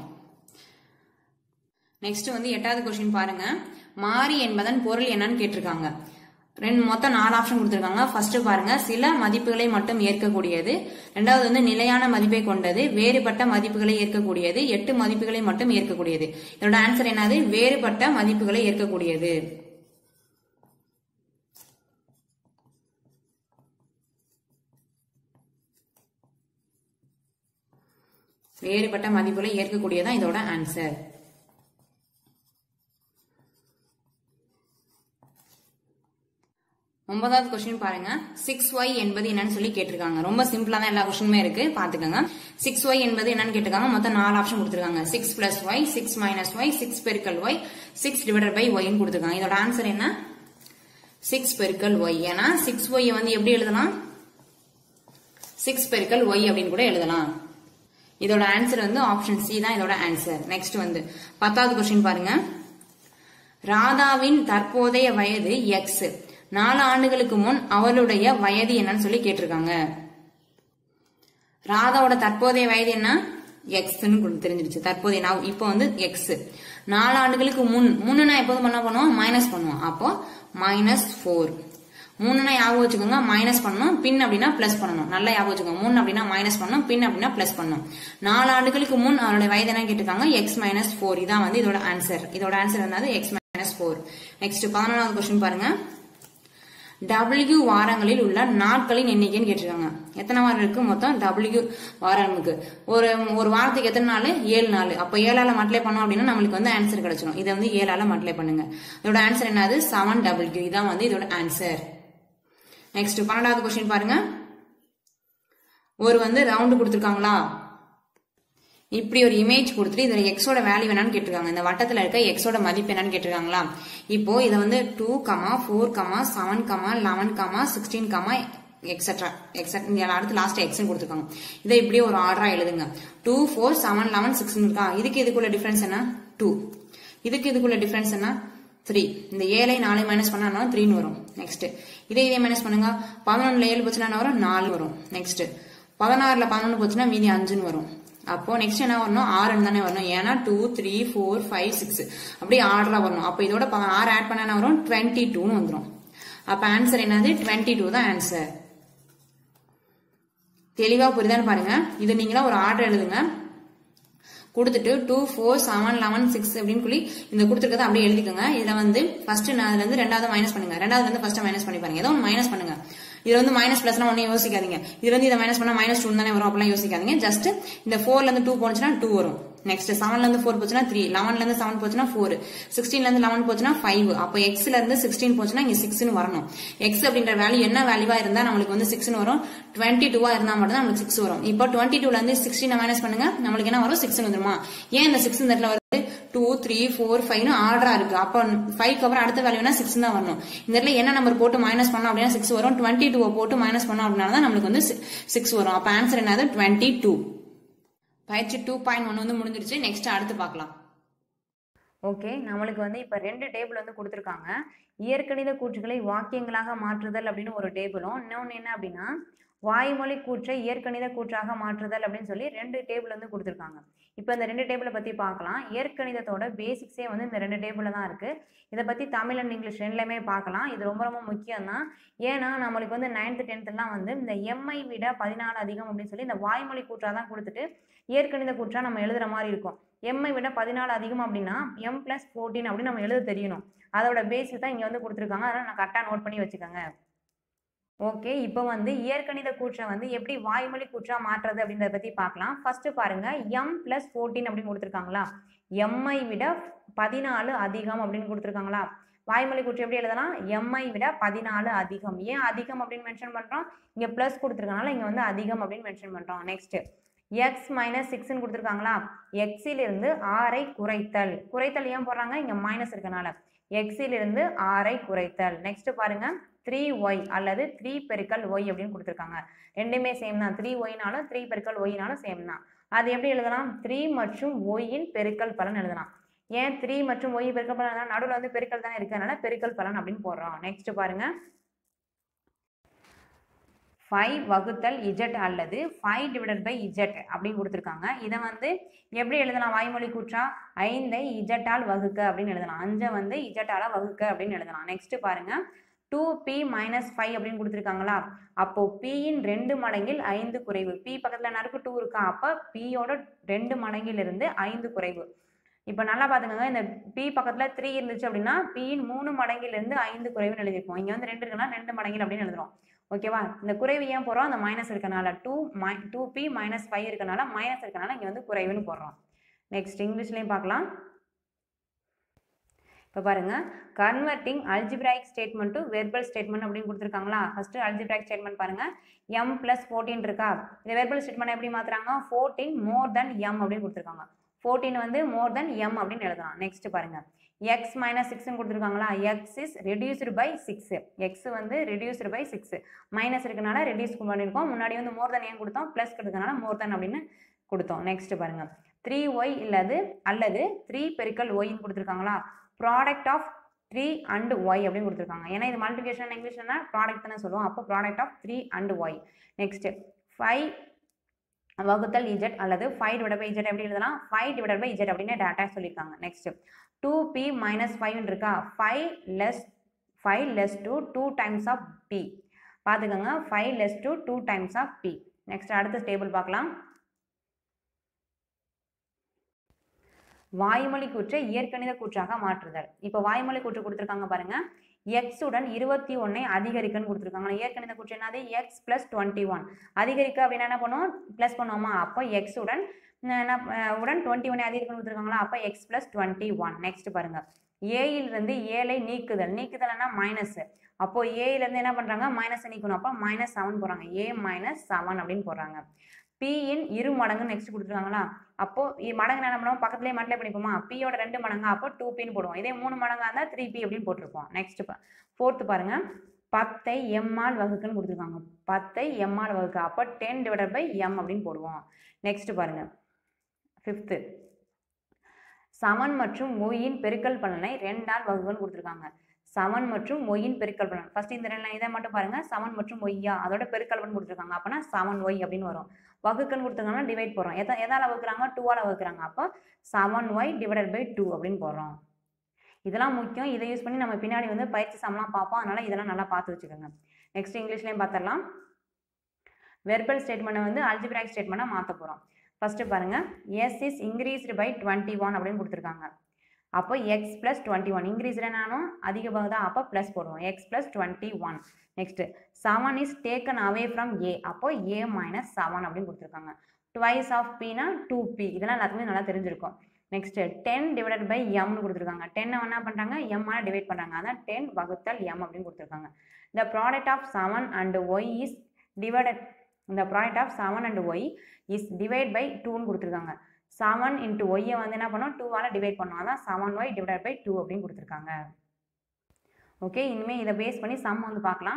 நெக்ஸ்ட் வந்து எட்டாவது கொஸ்டின் பாருங்க மாறி என்பதன் பொருள் என்னன்னு கேட்டிருக்காங்க ரெண்டு மொத்தம் நாலு ஆப்ஷன் கொடுத்துருக்காங்க ஃபர்ஸ்ட் பாருங்க சில மதிப்புகளை மட்டும் ஏற்கக்கூடியது ரெண்டாவது வந்து நிலையான மதிப்பை கொண்டது வேறுபட்ட மதிப்புகளை ஏற்கக்கூடியது எட்டு மதிப்புகளை மட்டும் ஏற்கக்கூடியது இதோட ஆன்சர் என்னது வேறுபட்ட மதிப்புகளை ஏற்கக்கூடியது வேறுபட்ட மதிப்புகளை ஏற்கக்கூடியதான் இதோட ஆன்சர் ஒன்பதாவது கொஸ்டின் பாருங்க சிக்ஸ் ஒய் என்பது என்னன்னு சொல்லி கேட்டிருக்காங்க ரொம்ப சிம்பிளா தான் எல்லா கொஸ்டினுமே இருக்கு பாத்துக்கோங்க சிக்ஸ் ஒய் என்பது என்னன்னு கேட்டிருக்காங்க மொத்தம் நாலு ஆப்ஷன் கொடுத்துருக்காங்க six plus Y six minus Y six பெருக்கல் ஒய் சிக்ஸ் டிவைடட் பை ஒய்னு கொடுத்துருக்காங்க இதோட ஆன்சர் என்ன சிக்ஸ் பெருக்கல் ஒய் ஏன்னா சிக்ஸ் ஒய் வந்து எப்படி எழுதலாம் சிக்ஸ் பெருக்கல் ஒய் அப்படின்னு கூட எழுதலாம் இதோட ஆன்சர் வந்து ஆப்ஷன் சி தான் இதோட ஆன்சர் நெக்ஸ்ட் வந்து பத்தாவது கொஸ்டின் பாருங்க ராதாவின் தற்போதைய வயது எக்ஸ் நாலு ஆண்டுகளுக்கு முன் அவளுடைய வயது என்னன்னு சொல்லி கேட்டிருக்காங்க ராதாவோட தற்போதைய வயது என்ன எக்ஸ்ன்னு தெரிஞ்சிருச்சு தற்போதைய நான் இப்போ வந்து எக்ஸ் நாலு ஆண்டுகளுக்கு முன் முன்னுனா எப்போதும் பண்ண பண்ணுவோம் மைனஸ் பண்ணுவோம் அப்போ மைனஸ் ஃபோர் மூணுனா ஞாபகம் வச்சுக்கோங்க மைனஸ் பண்ணணும் பின் அப்படின்னா பிளஸ் பண்ணணும் நல்லா ஞாபகம் வச்சுக்கோங்க மூணு அப்படின்னா மைனஸ் பண்ணணும் பின் அப்படின்னா பிளஸ் பண்ணணும் நாலு ஆண்டுகளுக்கு முன் அவருடைய வயது என்ன கேட்டிருக்காங்க எக்ஸ் மைனஸ் ஃபோர் இதான் வந்து இதோட ஆன்சர் இதோட ஆன்சர் என்னது எக்ஸ் மைனஸ் ஃபோர் நெக்ஸ்ட் பதினொன்றாவது கொஸ்டின் பாருங்க டபிள்யூ வாரங்களில் உள்ள நாட்களின் எண்ணிக்கைன்னு கேட்டிருக்காங்க எத்தனை வாரம் இருக்கு மொத்தம் டபிள்யூ வாரங்களுக்கு ஒரு ஒரு வாரத்துக்கு எத்தனை நாள் ஏழு நாள் அப்போ ஏழால மல்டிப்ளை பண்ணோம் அப்படின்னா நம்மளுக்கு வந்து ஆன்சர் கிடைச்சிடும் இதை வந்து ஏழால மல்டிப்ளை பண்ணுங்க இதோட ஆன்சர் என்னது செவன் டபிள்யூ இதான் வந்து இதோட ஆன்சர் நெக்ஸ்ட் பன்னெண்டாவது கொஸ்டின் பாருங்க ஒரு வந்து ரவுண்டு கொடுத்துருக்காங்களா இப்படி ஒரு இமேஜ் கொடுத்துட்டு இதுல எக்ஸோட வேல்யூ என்னன்னு கேட்டிருக்காங்க இந்த வட்டத்துல இருக்க எக்ஸோட மதிப்பு என்னன்னு கேட்டிருக்காங்களா இப்போ இதை வந்து two comma four comma seven comma eleven comma sixteen comma etcetera எக்ஸட் அடுத்து லாஸ்ட் எக்ஸ்னு கொடுத்துருக்காங்க இதை இப்படியே ஒரு ஆர்டரா எழுதுங்க two four seven eleven six இருக்கா இதுக்கு இதுக்குள்ள டிஃபரன்ஸ் என்ன டூ இதுக்கு இதுக்குள்ள டிஃபரன்ஸ் என்ன த்ரீ இந்த ஏழை நாலு மைனஸ் பண்ணா த்ரீன்னு வரும் நெக்ஸ்ட் இதே இதே மைனஸ் பண்ணுங்க பதினொன்னுல ஏழு போச்சுன்னா வரும் நாலு வரும் நெக்ஸ்ட் பதினாறுல பதினொன்று போச்சுன்னா மீதி அஞ்சுன்னு வரும் அப்போ நெக்ஸ்ட் என்ன வரணும் ஆறுன்னு தானே வரணும் ஏன்னா two three four five six அப்படியே ஆர்டரா வரணும் அப்போ இதோட ஆறு ஆட் பண்ண என்ன வரும் டுவெண்ட்டி டூன்னு வந்துடும் அப்போ ஆன்சர் என்னது டுவெண்ட்டி டூ தான் ஆன்சர் தெளிவா புரியுதான்னு பாருங்க இது நீங்களா ஒரு ஆர்டர் எழுதுங்க கொடுத்துட்டு two four seven eleven six அப்படின்னு சொல்லி இந்த கொடுத்துருக்கதை அப்படியே எழுதிக்கோங்க இதுல வந்து ஃபர்ஸ்ட் அதுல இருந்து ரெண்டாவது மைனஸ் பண்ணுங்க ரெண்டாவது வந்து ஃபர்ஸ்ட் மைனஸ் பண்ணி பாருங்க ஏதோ ஒன்று மைனஸ் பண்ணுங்க இதுல வந்து மைனஸ் பிளஸ்னா ஒன்னும் யோசிக்காதீங்க இதுல இருந்து இதை மைனஸ் பண்ணா மைனஸ் டூ தானே வரும் அப்படிலாம் யோசிக்காதீங்க ஜஸ்ட் இந்த ஃபோர்ல இருந்து டூ போனுச்சுன்னா டூ வரும் நெக்ஸ்ட் செவன்ல இருந்து ஃபோர் போச்சுன்னா த்ரீ லெவன்ல இருந்து செவன் போச்சுன்னா ஃபோர் சிக்ஸ்டீன்ல இருந்து லெவன் போச்சுன்னா ஃபைவ் அப்போ எக்ஸ்ல இருந்து சிக்ஸ்டீன் போச்சுன்னா இங்க சிக்ஸ்னு வரணும் எக்ஸ் அப்படின்ற வேல்யூ என்ன வேல்யூவா இருந்தா நம்மளுக்கு வந்து சிக்ஸ்னு வரும் டுவெண்ட்டி டூவா இருந்தா மட்டும் தான் நம்மளுக்கு சிக்ஸ் வரும் இப்போ டுவெண்ட்டி டூல இருந்து சிக்ஸ்டீன் மைனஸ் பண்ணுங்க நம்மளுக்கு என்ன வரும் சிக்ஸ் வந்துருமா ஏன் இந்த சிக்ஸ் இந்த இடத்துல வருது டூ த்ரீ ஃபோர் ஃபைவ்னு ஆர்டரா இருக்கு அப்போ ஃபைவ்க்கு அப்புறம் அடுத்த வேல்யூனா சிக்ஸ் தான் வரணும் இந்த இடத்துல என்ன நம்பர் போட்டு மைனஸ் பண்ணோம் அப்படின்னா சிக்ஸ் வரும் டுவெண்ட்டி டூ போட்டு மைனஸ் பண்ணோம் அப்படின்னா தான் நம்மளுக்கு வந்து சிக்ஸ் வரும் அப்போ ஆன்சர் என்னது டுவெண்ட்டி டூ பயிற்சி டூ பாயிண்ட் ஒன் வந்து முடிஞ்சிருச்சு நெக்ஸ்ட் அடுத்து பார்க்கலாம் ஓகே நம்மளுக்கு வந்து இப்போ ரெண்டு டேபிள் வந்து கொடுத்துருக்காங்க இயற்கணித கூற்றுகளை வாக்கியங்களாக மாற்றுதல் அப்படின்னு ஒரு டேபிளும் இன்னொன்று என்ன அப்படின்னா வாய்மொழி கூற்றை இயற்கணித கூற்றாக மாற்றுதல் அப்படின்னு சொல்லி ரெண்டு டேபிள் வந்து கொடுத்துருக்காங்க இப்போ இந்த ரெண்டு டேபிளை பற்றி பார்க்கலாம் இயற்கணிதத்தோட பேசிக்ஸே வந்து இந்த ரெண்டு டேபிளில் தான் இருக்குது இதை பற்றி தமிழ் அண்ட் இங்கிலீஷ் ரெண்டுலையுமே பார்க்கலாம் இது ரொம்ப ரொம்ப முக்கியம் தான் ஏன்னா நம்மளுக்கு வந்து நைன்த்து டென்த்துலாம் வந்து இந்த எம்ஐ விட பதினாலு அதிகம் அப்படின்னு சொல்லி இந்த வாய்மொழி கூற்றாக தான் கொடுத்துட்டு இயற்கணித கூற்றா நம்ம எழுதுற மாதிரி இருக்கும் எம்ஐ விட பதினாலு அதிகம் அப்படின்னா எம் பிளஸ் ஃபோர்டீன் அப்படின்னு நம்ம எழுத தெரியணும் அதோட பேசிக் தான் இங்கே வந்து கொடுத்துருக்காங்க அதனால் நான் கரெக்டாக நோட் பண்ணி வச்சுக்கோங்க ஓகே இப்போ வந்து இயற்கணித கூற்றை வந்து எப்படி வாய்மொழி கூற்றா மாற்றுறது அப்படின்றத பற்றி பார்க்கலாம் ஃபர்ஸ்ட் பாருங்க எம் பிளஸ் ஃபோர்டீன் அப்படின்னு கொடுத்துருக்காங்களா எம்ஐ விட பதினாலு அதிகம் அப்படின்னு கொடுத்துருக்காங்களா வாய்மொழி கூற்று எப்படி எழுதலாம் எம்ஐ விட பதினாலு அதிகம் ஏன் அதிகம் அப்படின்னு மென்ஷன் பண்ணுறோம் இங்கே ப்ளஸ் கொடுத்துருக்கனால இங்கே வந்து அதிகம் அப்படின்னு மென்ஷன் பண்ணுறோம் நெக்ஸ்ட் எக்ஸ் மைனஸ் சிக்ஸ்ன்னு கொடுத்துருக்காங்களா எக்ஸிலிருந்து ஆறை குறைத்தல் குறைத்தல் ஏன் போடுறாங்க இங்கே மைனஸ் இருக்கனால எக்ஸிலிருந்து ஆறை குறைத்தல் நெக்ஸ்ட் பாருங்க த்ரீ ஒய் அல்லது த்ரீ பெருக்கல் ஒய் அப்படின்னு கொடுத்துருக்காங்க ரெண்டுமே சேம் தான் த்ரீ ஒய்னாலும் த்ரீ பெருக்கல் ஒய்னாலும் சேம் தான் அது எப்படி எழுதலாம் த்ரீ மற்றும் ஒய்யின் பெருக்கல் பலன் எழுதலாம் ஏன் த்ரீ மற்றும் ஒய் பெருக்கல் பலன் நடுவில் வந்து பெருக்கல் தானே இருக்கிறதுனால பெருக்கல் பலன் அப்படின்னு போடுறோம் நெக்ஸ்ட் பாருங்க ஃபைவ் வகுத்தல் இஜெட் அல்லது ஃபைவ் டிவைடட் பை இஜெட் அப்படின்னு கொடுத்துருக்காங்க இதை வந்து எப்படி எழுதலாம் வாய்மொழி கூற்றா ஐந்தை இஜெட்டால் வகுக்க அப்படின்னு எழுதலாம் அஞ்சை வந்து இஜெட்டால வகுக்க அப்படின்னு எழுதலாம் நெக்ஸ்ட் பாருங்க டூ பி மைனஸ் ஃபைவ் அப்படின்னு கொடுத்துருக்காங்களா அப்போ பியின் ரெண்டு மடங்கில் ஐந்து குறைவு பி பக்கத்தில் என்ன இருக்கு டூ இருக்கா அப்போ பியோட ரெண்டு மடங்கிலிருந்து ஐந்து குறைவு இப்போ நல்லா பார்த்துக்கோங்க இந்த பி பக்கத்தில் த்ரீ இருந்துச்சு அப்படின்னா பியின் மூணு மடங்கிலிருந்து ஐந்து குறைவுன்னு எழுதியிருப்போம் இங்கே வந்து ரெண்டு இருக்குன்னா ரெண்டு மடங்கில் அப்படின்னு எழுதுறோம் ஓகேவா இந்த குறைவு ஏன் போடுறோம் அந்த மைனஸ் இருக்கனால two my two B minus five இருக்கனால மைனஸ் இருக்கனால இங்கே வந்து குறைவுன்னு போடுறோம் நெக்ஸ்ட் இங்கிலீஷ்லேயும் பார்க்கலாம் இப்போ பாருங்க converting algebraic statement to verbal statement அப்படின்னு கொடுத்துருக்காங்களா ஃபர்ஸ்ட் அல்ஜிப்ராயிக் ஸ்டேட்மெண்ட் பாருங்க எம் பிளஸ் ஃபோர்டீன் இருக்கா இந்த வெர்பல் ஸ்டேட்மெண்ட் எப்படி மாத்துறாங்க ஃபோர்டீன் மோர் தென் எம் அப்படின்னு கொடுத்துருக்காங்க ஃபோர்டீன் வந்து மோர் தென் எம் அப்படின்னு எழுதலாம் நெக்ஸ்ட் பாருங்க எக்ஸ் மைனஸ் சிக்ஸ்னு கொடுத்துருக்காங்களா X is reduced by six X வந்து ரெடியூஸ்டு பை சிக்ஸ் மைனஸ் இருக்கனால ரெடியூஸ் பண்ணியிருக்கோம் முன்னாடி வந்து மோர் தென் ஏன் கொடுத்தோம் ப்ளஸ் கொடுத்தனால மோர் தென் அப்படின்னு கொடுத்தோம் நெக்ஸ்ட் பாருங்க த்ரீ ஒய் இல்லது அல்லது த்ரீ பெருக்கல் ஒய்ன்னு கொடுத்துருக்காங்களா product of three and Y அப்படின்னு கொடுத்துருக்காங்க ஏன்னா இது மல்டிபிகேஷன் இங்கிலீஷ்னா ப்ராடக்ட் தானே சொல்லுவோம் அப்போ product of three and Y next five வகுத்தல் இஜெட் அல்லது ஃபைவ் டிவைட் பை இஜெட் எப்படி எழுதலாம் ஃபைவ் டிவைட் பை இஜெட் அப்படின்னு டேட்டா சொல்லியிருக்காங்க next two B minus five இருக்கா five less five less two two times of B பார்த்துக்கோங்க five less two two times of B next அடுத்த table பார்க்கலாம் வாய்மொழி கூற்றை இயற்கணித கூற்றாக மாற்றுதல் இப்போ வாய்மொழி கூற்று கொடுத்துருக்காங்க பாருங்க எக்ஸ் உடன் இருபத்தி ஒன்னை அதிகரிக்கன்னு கொடுத்துருக்காங்க இயற்கணித கூற்று என்னது எக்ஸ் பிளஸ் டுவெண்ட்டி ஒன் அதிகரிக்க அப்படின்னா என்ன பண்ணுவோம் ப்ளஸ் பண்ணுவோமா அப்போ எக்ஸ் உடன் என்ன உடன் டுவெண்ட்டி ஒன் அதிகரிக்கன்னு கொடுத்துருக்காங்களா அப்போ X plus twenty one next பாருங்க ஏயிலிருந்து ஏழை நீக்குதல் நீக்குதல்னா மைனஸ் அப்போ ஏயிலேருந்து என்ன பண்ணுறாங்க மைனஸ் நீக்கணும் அப்போ மைனஸ் செவன் போடுறாங்க ஏ மைனஸ் செவன் அப்படின்னு போடுறாங்க பியின் இரு மடங்கு நெக்ஸ்ட் கொடுத்துருக்காங்களா அப்போ இ- மடங்கு என்ன பண்ணுவோம் பக்கத்துலேயே மல்டிப்ளை பண்ணிப்போமா பியோட ரெண்டு மடங்கா அப்போ டூ பின்னு போடுவோம் இதே மூணு மடங்கா இருந்தால் த்ரீ பி அப்படின்னு போட்டிருப்போம் நெக்ஸ்ட் ஃபோர்த்து பாருங்க பத்தை எம்மால் வகுக்குன்னு கொடுத்துருக்காங்க பத்தை எம்மால் வகுக்கு அப்போ டென் டிவைடட் பை எம் அப்படின்னு போடுவோம் நெக்ஸ்ட் பாருங்க ஃபிஃப்த்து சமன் மற்றும் ஒய்யின் பெருக்கல் பலனை ரெண்டால் வகுக்கன்னு கொடுத்துருக்காங்க சமன் மற்றும் ஒய்யின் பெருக்கல் பலன் ஃபர்ஸ்ட் இந்த ரெண்டு இதை மட்டும் பாருங்க சமன் மற்றும் ஒய்யா அதோட பெருக்கல் பலன் கொடுத்துருக்காங்க அப்போனா சமன் ஒய் அப்படின்னு வரும் வகுக்கன்னு கொடுத்துருக்காங்கன்னா டிவைட் போடுறோம் எதை எதால் வகுக்குறாங்க டூவால் வகுக்குறாங்க அப்போ seven Y divided by two அப்படின்னு போடுறோம் இதெல்லாம் முக்கியம் இதை யூஸ் பண்ணி நம்ம பின்னாடி வந்து பயிற்சி சமலாம் பார்ப்போம் அதனால இதெல்லாம் நல்லா பார்த்து வச்சுக்கோங்க நெக்ஸ்ட் இங்கிலீஷ்லேயும் பார்த்துடலாம் வெர்பல் ஸ்டேட்மெண்ட்டை வந்து அல்ஜிபிராக் ஸ்டேட்மெண்ட்டாக மாற்ற போகிறோம் ஃபர்ஸ்ட் பாருங்க S is increased by twenty one அப்படின்னு கொடுத்துருக்காங்க அப்போ X plus twenty one increased என்னாலும் அதிக பகுதா அப்போ ப்ளஸ் போடுவோம் X plus twenty one next seven is taken away from A அப்போ ஏ மைனஸ் செவன் அப்படின்னு கொடுத்துருக்காங்க டுவைஸ் ஆஃப் பினா டூ பி இதெல்லாம் எல்லாத்துக்குமே நல்லா தெரிஞ்சிருக்கும் நெக்ஸ்ட் டென் டிவைடட் பை எம்னு கொடுத்துருக்காங்க டென்னை என்ன பண்ணுறாங்க எம்மால டிவைட் பண்ணுறாங்க அதான் டென் வகுத்தல் எம் அப்படின்னு கொடுத்துருக்காங்க the product of seven and Y is divided இந்த product of seven and Y is divide by டூன்னு கொடுத்துருக்காங்க செவன் இன்ட்டு ஒய்யை வந்து என்ன பண்ணோம் டூவால் டிவைட் பண்ணோம் அதான் seven Y divide by two அப்படின்னு கொடுத்துருக்காங்க ஓகே இனிமேல் இதை பேஸ் பண்ணி சம் வந்து பார்க்கலாம்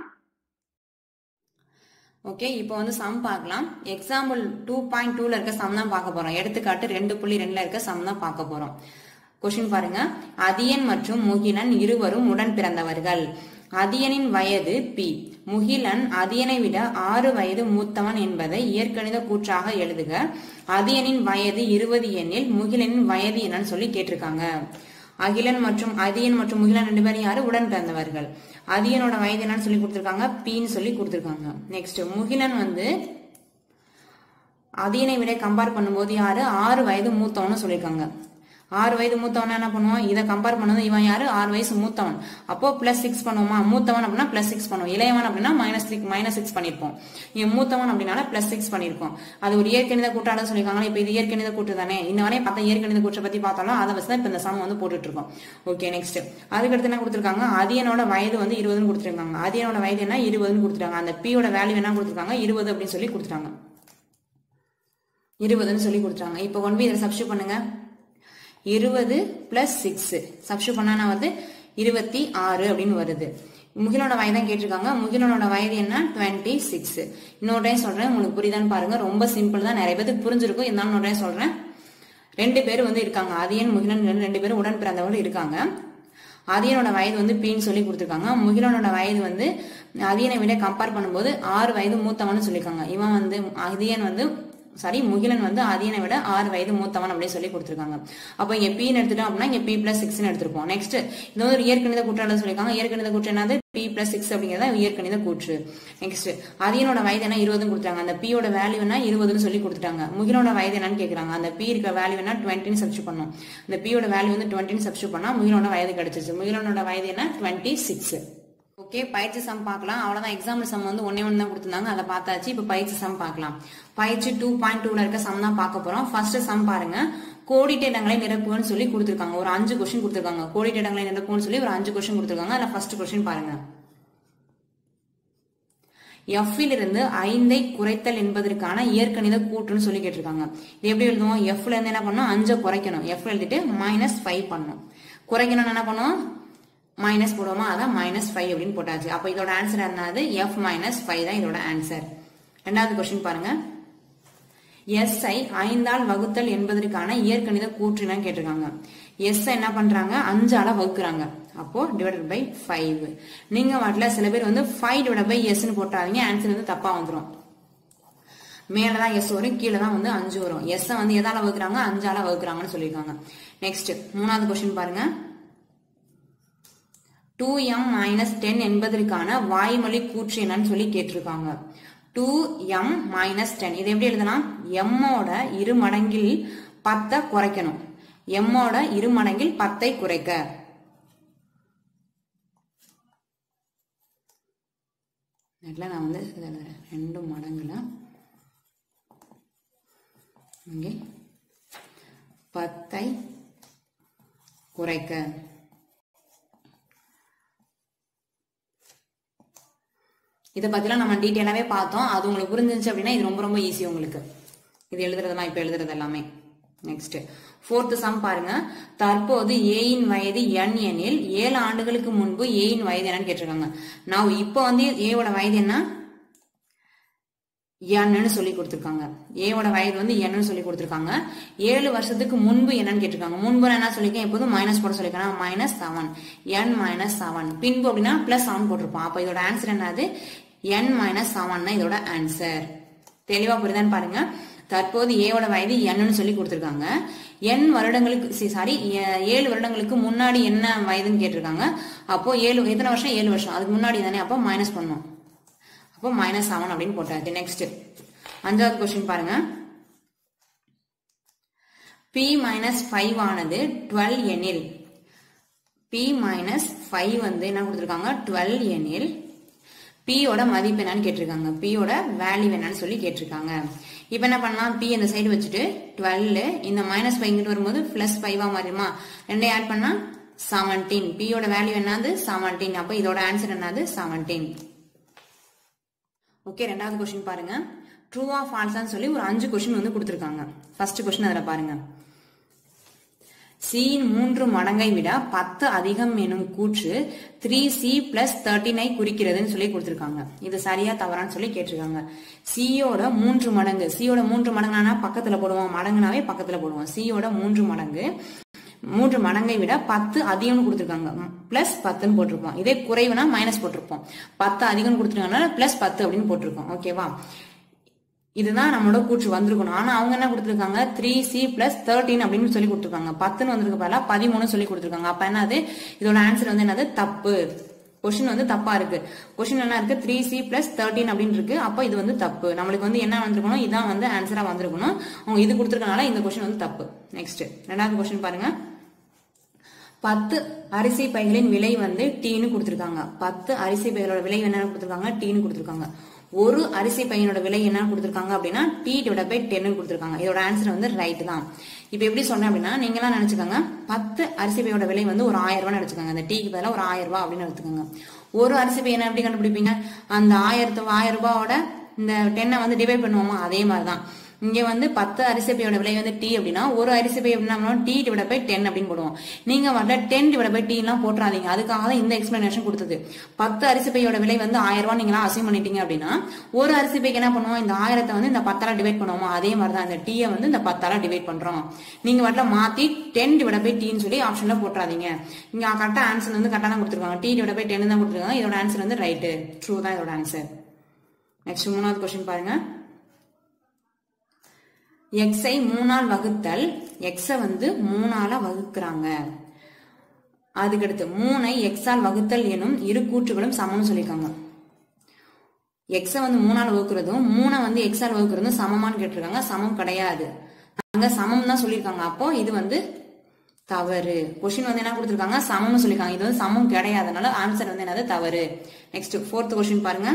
ஓகே இப்போ வந்து சம் பார்க்கலாம் எக்ஸாம்பிள் டூ பாயிண்ட் டூல இருக்க சம் தான் பார்க்க போறோம் எடுத்துக்காட்டு ரெண்டு புள்ளி ரெண்டுல இருக்க சம் தான் பார்க்க போறோம் கொஷின் பாருங்க அதியன் மற்றும் முகிலன் இருவரும் உடன் பிறந்தவர்கள் அதியனின் வயது பி முகிலன் அதியனை விட ஆறு வயது மூத்தவன் என்பதை இயற்கணித கூற்றாக எழுதுக அதியனின் வயது இருபது எண்ணில் முகிலனின் வயது என்னன்னு சொல்லி கேட்டிருக்காங்க அகிலன் மற்றும் அதியன் மற்றும் முகிலன் ரெண்டு பேரும் யாரு உடன் பிறந்தவர்கள் அதியனோட வயது என்னன்னு சொல்லி கொடுத்திருக்காங்க பின்னு சொல்லி கொடுத்திருக்காங்க நெக்ஸ்ட் முகிலன் வந்து அதியனை விட கம்பேர் பண்ணும்போது யாரு ஆறு வயது மூத்தவன்னு சொல்லியிருக்காங்க ஆறு வயது மூத்தவன் என்ன பண்ணுவான் இதை கம்பேர் பண்ணது இவன் யாரு ஆறு வயசு மூத்தவன் அப்போ பிளஸ் சிக்ஸ் பண்ணுவோமா மூத்தவன் அப்படின்னா பிளஸ் சிக்ஸ் பண்ணுவோம் இளையவன் அப்படின்னா மைனஸ் சிக்ஸ் மைனஸ் சிக்ஸ் பண்ணிருப்போம் இவன் மூத்தவன் அப்படின்னால பிளஸ் சிக்ஸ் பண்ணிருப்போம் அது ஒரு இயற்கணித கூட்டாளர் சொல்லியிருக்காங்க இப்போ இது இயற்கணித கூட்டு தானே இன்ன வரையும் பார்த்தா இயற்கணித கூற்றை பத்தி பார்த்தாலும் அதை வச்சு தான் இப்போ இந்த சம் வந்து போட்டுட்டு இருக்கோம் ஓகே நெக்ஸ்ட் அதுக்கடுத்து என்ன கொடுத்துருக்காங்க அதியனோட வயது வந்து இருபதுன்னு கொடுத்துருக்காங்க அதியனோட வயது என்ன இருபதுன்னு கொடுத்துருக்காங்க அந்த பியோட வேல்யூ என்ன கொடுத்துருக்காங்க இருபது அப்படின்னு சொல்லி கொடுத்துட்டாங்க இருபதுன்னு சொல்லி கொடுத்துட்டாங்க இப்போ கொண்டு போய் இதில் சப்ஸ்டியூட் பண்ணுங்க இருபது பிளஸ் சிக்ஸ் சப்ஸ்டியூட் பண்ணா வந்து இருபத்தி ஆறு அப்படின்னு வருது முகிலோட வயது தான் கேட்டிருக்காங்க முகிலனோட வயது என்ன டுவெண்ட்டி சிக்ஸ் இன்னொரு டைம் சொல்றேன் உங்களுக்கு புரியுதான்னு பாருங்க ரொம்ப சிம்பிள் தான் நிறைய பேருக்கு புரிஞ்சிருக்கும் இருந்தாலும் இன்னொரு டைம் சொல்றேன் ரெண்டு பேர் வந்து இருக்காங்க அதியன் முகிலன் ரெண்டு பேரும் உடன் பிறந்தவங்க இருக்காங்க அதியனோட வயது வந்து பின்னு சொல்லி கொடுத்துருக்காங்க முகிலனோட வயது வந்து அதியனை விட கம்பேர் பண்ணும்போது ஆறு வயது மூத்தவன்னு சொல்லியிருக்காங்க இவன் வந்து அதியன் வந்து சாரி முகிலன் வந்து ஆதியனை விட ஆறு வயது மூத்தவன் அப்படின்னு சொல்லி கொடுத்துருக்காங்க அப்போ இங்க பின்னு எடுத்துட்டோம் அப்படின்னா இங்க பி பிளஸ் சிக்ஸ்னு எடுத்திருப்போம் நெக்ஸ்ட் இது வந்து ஒரு இயற்கணித கூற்றாளர் சொல்லியிருக்காங்க இயற்கணித கூற்று என்னது பி பிளஸ் சிக்ஸ் அப்படிங்கிறத இயற்கணித கூற்று நெக்ஸ்ட் அதியனோட வயது என்ன இருபதுன்னு கொடுத்தாங்க அந்த பியோட வேல்யூ என்ன இருபதுன்னு சொல்லி கொடுத்துட்டாங்க முகிலோட வயது என்னன்னு கேட்கறாங்க அந்த பி இருக்கிற வேல்யூ என்ன டுவெண்ட்டின்னு சப்ஸ்ட் பண்ணும் அந்த பியோட வேல்யூ வந்து டுவெண்ட்டின்னு சப்ஸ்ட் பண்ணா முகிலோட வயது கிடைச்சிச்சு முகிலனோட வயது என்ன டுவெண்ட்டி சிக்ஸ் ஓகே பயிற்சி சம் பார்க்கலாம் அவ்வளவுதான் எக்ஸாம்பிள் சம் வந்து ஒன்னே ஒன்று தான் கொடுத்துருந்தாங்க அதை பார்த்தாச்சு இப்போ பயிற்சி சம் பார்க்கலாம் பயிற்சி டூ பாயிண்ட் டூல இருக்க சம் தான் பார்க்க போறோம் ஃபர்ஸ்ட் சம் பாருங்க கோடிட்ட இடங்களை நிரப்புன்னு சொல்லி கொடுத்துருக்காங்க ஒரு அஞ்சு கொஸ்டின் கொடுத்துருக்காங்க கோடிட்ட இடங்களை நிரப்புன்னு சொல்லி ஒரு அஞ்சு கொஸ்டின் கொடுத்துருக்காங்க அதில் ஃபர்ஸ்ட் கொஸ்டின் பாருங்க எஃப்ல இருந்து ஐந்தை குறைத்தல் என்பதற்கான இயற்கணித கூற்றுன்னு சொல்லி கேட்டிருக்காங்க இது எப்படி எழுதுவோம் எஃப்ல இருந்து என்ன பண்ணணும் அஞ்சை குறைக்கணும் எஃப் எழுதிட்டு மைனஸ் ஃபைவ் பண்ணணும் குறைக்கணும்னு என்ன பண்ணுவோம் மைனஸ் போடுவோமா அதான் மைனஸ் ஃபைவ் அப்படின்னு போட்டாச்சு அப்போ இதோட ஆன்சர் என்னது எஃப் மைனஸ் ஃபைவ் தான் இதோட ஆன்சர் ரெண்டாவது கொஸ்டின் பாருங்க எஸ்ஐ ஐந்தால் வகுத்தல் என்பதற்கான இயற்கணித கூற்றுன்னு கேட்டிருக்காங்க எஸ் என்ன பண்றாங்க அஞ்சால வகுக்குறாங்க அப்போ டிவைடட் பை ஃபைவ் நீங்க வாட்டில சில பேர் வந்து ஃபைவ் டிவைட் பை எஸ்ன்னு போட்டாதீங்க ஆன்சர் வந்து தப்பா வந்துடும் மேலதான் எஸ் வரும் கீழே தான் வந்து அஞ்சு வரும் எஸ் வந்து எதால வகுக்குறாங்க அஞ்சால வகுக்குறாங்கன்னு சொல்லியிருக்காங்க நெக்ஸ்ட் மூணாவது கொஸ்டின் பாருங்க டூ எம் மைனஸ் டென் என்பதற்கான வாய்மொழி கூற்று என்னன்னு சொல்லி கேட்டிருக்காங்க டூ எம் மைனஸ் டென் இது எப்படி எழுதலாம் எம்மோட இரு மடங்கில் பத்தை குறைக்கணும் எம்மோட இரு மடங்கில் பத்தை குறைக்க நெட்டில் நான் வந்து இது எழுதுறேன் ரெண்டு மடங்குல இங்கே பத்தை குறைக்க இதை பத்திலாம் நம்ம டீட்டெயிலாவே பார்த்தோம் அது உங்களுக்கு புரிஞ்சிருச்சு அப்படின்னா இது ரொம்ப ரொம்ப ஈஸி உங்களுக்கு இது எழுதுறதெல்லாம் இப்ப எழுதுறது எல்லாமே நெக்ஸ்ட் ஃபோர்த் சம் பாருங்க தற்போது ஏயின் வயது என் எனில் ஏழு ஆண்டுகளுக்கு முன்பு ஏயின் வயது என்னன்னு கேட்டிருக்காங்க நான் இப்போ வந்து ஏவோட வயது என்ன என்னன்னு சொல்லி கொடுத்துருக்காங்க ஏவோட வயது வந்து என்னன்னு சொல்லி கொடுத்துருக்காங்க ஏழு வருஷத்துக்கு முன்பு என்னன்னு கேட்டிருக்காங்க முன்பு நான் என்ன சொல்லியிருக்கேன் எப்போதும் மைனஸ் போட சொல்லியிருக்கேன் minus seven n minus seven பின்பு அப்படின்னா பிளஸ் செவன் போட்டிருப்போம் அப்போ இதோட ஆன்சர் என்னது என் மைனஸ் செவன் தான் இதோட ஆன்சர் தெளிவா புரியுதான்னு பாருங்க தற்போது ஏவோட வயது என்னன்னு சொல்லி கொடுத்துருக்காங்க என் வருடங்களுக்கு சாரி ஏழு வருடங்களுக்கு முன்னாடி என்ன வயதுன்னு கேட்டிருக்காங்க அப்போ ஏழு எத்தனை வருஷம் ஏழு வருஷம் அதுக்கு முன்னாடி தானே அப்போ மைனஸ் பண்ணும் அப்போ மைனஸ் செவன் அப்படின்னு போட்டாச்சு நெக்ஸ்ட் அஞ்சாவது கொஸ்டின் பாருங்க பி மைனஸ் ஃபைவ் ஆனது டுவெல் எனில் பி மைனஸ் ஃபைவ் வந்து என்ன கொடுத்துருக்காங்க டுவெல் எனில் பியோட மதிப்பு என்னன்னு கேட்டிருக்காங்க பியோட வேல்யூ என்னன்னு சொல்லி கேட்டிருக்காங்க இப்போ என்ன பண்ணலாம் பி இந்த சைடு வச்சுட்டு டுவெல் இந்த மைனஸ் ஃபைவ் இங்கிட்டு வரும்போது பிளஸ் ஃபைவா மாறிடுமா ரெண்டையும் ஆட் பண்ணா செவன்டீன் பியோட வேல்யூ என்னது செவன்டீன் அப்போ இதோட ஆன்சர் என்னது செவன்டீன் ஓகே ரெண்டாவது கொஸ்டின் பாருங்க ட்ரூவா ஃபால்ஸான்னு சொல்லி ஒரு அஞ்சு கொஸ்டின் வந்து கொடுத்துருக்காங்க ஃபர்ஸ்ட் கொஸ்டின் அதில் பாருங்க சியின் மூன்று மடங்கை விட பத்து அதிகம் எனும் கூற்று த்ரீ சி பிளஸ் தேர்ட்டினை குறிக்கிறதுன்னு சொல்லி கொடுத்துருக்காங்க இது சரியா தவறான்னு சொல்லி கேட்டிருக்காங்க சியோட மூன்று மடங்கு சியோட மூன்று மடங்குனா பக்கத்துல போடுவோம் மடங்குனாவே பக்கத்துல போடுவோம் சியோட மூன்று மடங்கு மூன்று மடங்கை விட பத்து அதிகம்னு கொடுத்துருக்காங்க பிளஸ் பத்துன்னு போட்டிருப்போம் இதே குறைவுனா மைனஸ் போட்டிருப்போம் பத்து அதிகம்னு கொடுத்துருக்காங்க பிளஸ் பத்து அப்படின்னு போட்டிருக்கோம் ஓகேவா இதுதான் நம்மளோட கூற்று வந்திருக்கணும் ஆனா அவங்க என்ன கொடுத்துருக்காங்க த்ரீ சி பிளஸ் தேர்ட்டின் அப்படின்னு சொல்லி கொடுத்துருக்காங்க பத்துன்னு வந்திருக்க பதிலா பதிமூணு சொல்லி கொடுத்துருக்காங்க அப்ப என்னது இதோட ஆன்சர் வந்து என்னது தப்பு கொஸ்டின் வந்து தப்பா இருக்கு கொஸ்டின் என்ன இருக்கு த்ரீ சி பிளஸ் தேர்ட்டின் அப்படின்னு இருக்கு அப்போ இது வந்து தப்பு நம்மளுக்கு வந்து என்ன வந்திருக்கணும் இதான் வந்து ஆன்சரா வந்திருக்கணும் அவங்க இது கொடுத்துருக்கனால இந்த கொஸ்டின் வந்து தப்பு நெக்ஸ்ட் ரெண்டாவது கொஸ்டின் பாருங்க பத்து அரிசி பைகளின் விலை வந்து டீன்னு கொடுத்துருக்காங்க பத்து அரிசி பைகளோட விலை என்ன கொடுத்துருக்காங்க டீன்னு கொடுத்துருக்காங்க ஒரு அரிசி பையனோட விலை என்ன கொடுத்துருக்காங்க அப்படின்னா டி டிவைட் பை டென்னு கொடுத்துருக்காங்க இதோட ஆன்சர் வந்து ரைட் தான் இப்போ எப்படி சொன்னேன் அப்படின்னா நீங்க எல்லாம் நினைச்சுக்கோங்க பத்து அரிசி பையோட விலை வந்து ஒரு ஆயிரம் ரூபாய் நினைச்சுக்கோங்க அந்த டீக்கு பதிலாக ஒரு ஆயிரம் ரூபாய் அப்படின்னு எடுத்துக்கோங்க ஒரு அரிசி பை என்ன எப்படி கண்டுபிடிப்பீங்க அந்த ஆயிரத்து ஆயிரம் ரூபாயோட இந்த டென்னை வந்து டிவைட் பண்ணுவோமா அதே மாதிரி தான் இங்க வந்து பத்து அரிசி பையோட விலை வந்து டி அப்படின்னா ஒரு அரிசி பை அப்படின்னா டி டிவைட் பை டென் அப்படின்னு போடுவோம் நீங்க வரல டென் டிவைட் பை டி எல்லாம் போட்டுறாதீங்க அதுக்காக தான் இந்த எக்ஸ்பிளனேஷன் கொடுத்தது பத்து அரிசி பையோட விலை வந்து ஆயிரம் ரூபாய் நீங்களா அசைன் பண்ணிட்டீங்க அப்படின்னா ஒரு அரிசி பைக்கு என்ன பண்ணுவோம் இந்த ஆயிரத்தை வந்து இந்த பத்தால டிவைட் பண்ணுவோமா அதே மாதிரி தான் இந்த டீயை வந்து இந்த பத்தால டிவைட் பண்றோம் நீங்க வரல மாத்தி டென் டிவைட் பை டீன்னு சொல்லி ஆப்ஷன்ல போட்டுறாதீங்க இங்க கரெக்டா ஆன்சர் வந்து கரெக்டா தான் கொடுத்துருக்காங்க டி டிவைட் பை டென் தான் கொடுத்துருக்காங்க இதோட ஆன்சர் வந்து ரைட்டு ட்ரூ தான் இதோட ஆன்சர் நெக்ஸ்ட் மூணாவது கொஸ்டின் பாருங்க எக்ஸை மூணால் வகுத்தல் எக்ஸை வந்து மூணால வகுக்கிறாங்க அதுக்கடுத்து மூணை எக்ஸால் வகுத்தல் எனும் இரு கூற்றுகளும் சமம்னு சொல்லியிருக்காங்க எக்ஸை வந்து மூணால் வகுக்கிறதும் மூணை வந்து எக்ஸால் வகுக்கிறதும் சமமான்னு கேட்டிருக்காங்க சமம் கிடையாது அங்க சமம் தான் சொல்லியிருக்காங்க அப்போ இது வந்து தவறு கொஸ்டின் வந்து என்ன கொடுத்துருக்காங்க சமம்னு சொல்லியிருக்காங்க இது வந்து சமம் கிடையாது அதனால ஆன்சர் வந்து என்னது தவறு நெக்ஸ்ட் ஃபோர்த் கொஸ்டின் பாருங்க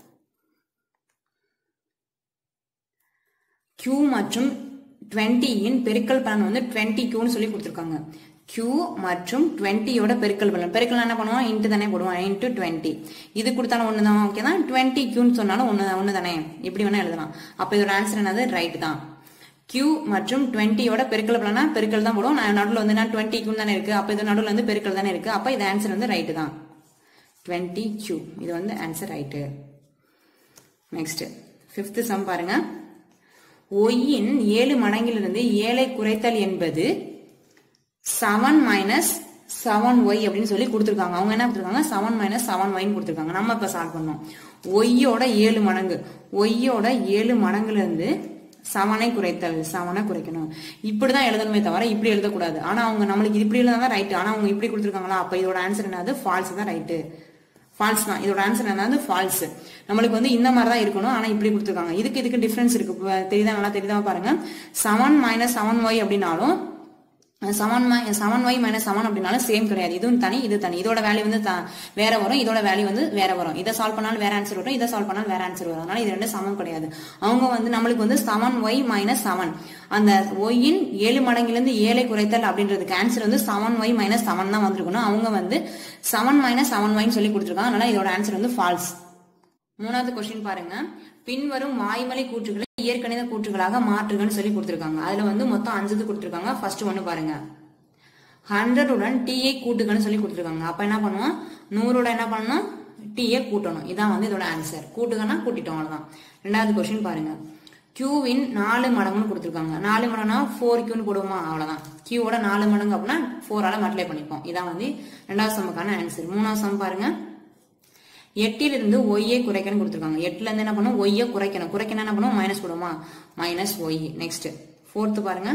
Q மற்றும் 20 இன் பெருக்கல் பலன் வந்து 20 Qன்னு சொல்லி கொடுத்துருக்காங்க Q மற்றும் 20 யோட பெருக்கல் பலன் பெருக்கல் என்ன பண்ணுவோம் இன்ட்டு தானே போடுவோம் இன்ட்டு 20 இது கொடுத்தாலும் ஒன்று தான் ஓகே தான் 20 Qன்னு சொன்னாலும் ஒன்று ஒன்று தானே இப்படி வேணா எழுதலாம் அப்போ இதோட ஆன்சர் என்னது ரைட் தான் Q மற்றும் 20 யோட பெருக்கல் பலனா பெருக்கல் தான் போடுவோம் நான் நடுவில் வந்து நான் 20 Q தானே இருக்கு அப்போ இது நடுவில் வந்து பெருக்கல் தானே இருக்கு அப்போ இது ஆன்சர் வந்து ரைட்டு தான் 20 Q இது வந்து answer right next fifth sum பாருங்க ஒய்யின் ஏழு மடங்கிலிருந்து ஏழை குறைத்தல் என்பது செவன் மைனஸ் செவன் ஒய் அப்படின்னு சொல்லி கொடுத்துருக்காங்க அவங்க என்ன கொடுத்துருக்காங்க செவன் மைனஸ் செவன் ஒய்னு கொடுத்துருக்காங்க நம்ம இப்போ சால்வ் பண்ணோம் ஒய்யோட ஏழு மடங்கு ஒய்யோட ஏழு மடங்குல இருந்து செவனை குறைத்தல் செவனை குறைக்கணும் இப்படிதான் எழுதணுமே தவிர இப்படி எழுதக்கூடாது ஆனா அவங்க நம்மளுக்கு இப்படி எழுதான் ரைட்டு ஆனா அவங்க இப்படி கொடுத்துருக்காங்களா அப்ப இதோட ஆன்சர் என்னது ஃபால்ஸ் தான் ரைட்டு ஃபால்ஸ் தான் இதோட ஆன்சர் என்னது ஃபால்ஸ் நம்மளுக்கு வந்து இந்த மாதிரி தான் இருக்கணும் ஆனா இப்படி கொடுத்துருக்காங்க இதுக்கு இதுக்கு டிஃபரன்ஸ் இருக்கு இப்ப தெரியுதா நல்லா தெரியுதா பாருங்க செவன் மைனஸ் செவன் ஒய் அப்படின்னாலும் seven my seven y minus seven அப்படின்னாலும் சேம் கிடையாது இதுவும் தனி இது தனி இதோட வேல்யூ வந்து த- வேற வரும் இதோட வேல்யூ வந்து வேற வரும் இதை சால்வ் பண்ணாலும் வேற ஆன்சர் வரும் இதை சால்வ் பண்ணாலும் வேற ஆன்சர் வரும் அதனால இது ரெண்டும் சமம் கிடையாது அவங்க வந்து நம்மளுக்கு வந்து செவன் ஒய் மைனஸ் செவன் அந்த ஒய்யின் ஏழு மடங்கிலிருந்து ஏழை குறைத்தல் அப்படின்றதுக்கு ஆன்சர் வந்து செவன் ஒய் மைனஸ் செவன் தான் வந்திருக்கணும் அவங்க வந்து செவன் மைனஸ் செவன் ஒய்னு சொல்லி கொடுத்துருக்காங்க அதனால இதோட ஆன்சர் வந்து ஃபால்ஸ் மூணாவது கொஸ்டின் பாருங்க பின்வரும் வாய்மொழி கூற்றுகளை இயற்கணித கூற்றுகளாக மாற்றுகன்னு சொல்லி கொடுத்துருக்காங்க அதுல வந்து மொத்தம் அஞ்சு கொடுத்துருக்காங்க ஃபர்ஸ்ட் ஒன்னு பாருங்க ஹண்ட்ரட் உடன் டீயை கூட்டுகன்னு சொல்லி கொடுத்துருக்காங்க அப்ப என்ன பண்ணுவோம் நூறோட என்ன பண்ணணும் டீயை கூட்டணும் இதான் வந்து இதோட ஆன்சர் கூட்டுகன்னா கூட்டிட்டோம் அவ்வளவுதான் ரெண்டாவது கொஸ்டின் பாருங்க கியூவின் நாலு மடங்குன்னு கொடுத்துருக்காங்க நாலு மடங்குனா ஃபோர் கியூன்னு போடுவோமா அவ்வளவுதான் கியூவோட நாலு மடங்கு அப்படின்னா ஃபோரால மல்டிப்ளை பண்ணிப்போம் இதான் வந்து ரெண்டாவது சம்முக்கான ஆன்சர் மூணாவது சம் பாருங்க எட்டிலிருந்து ஒய்யை குறைக்கணும் கொடுத்துருக்காங்க எட்டுல இருந்து என்ன பண்ணும் ஒய்யை குறைக்கணும் குறைக்கணும் என்ன பண்ணும் மைனஸ் போடுமா மைனஸ் ஒய் நெக்ஸ்ட் ஃபோர்த்து பாருங்க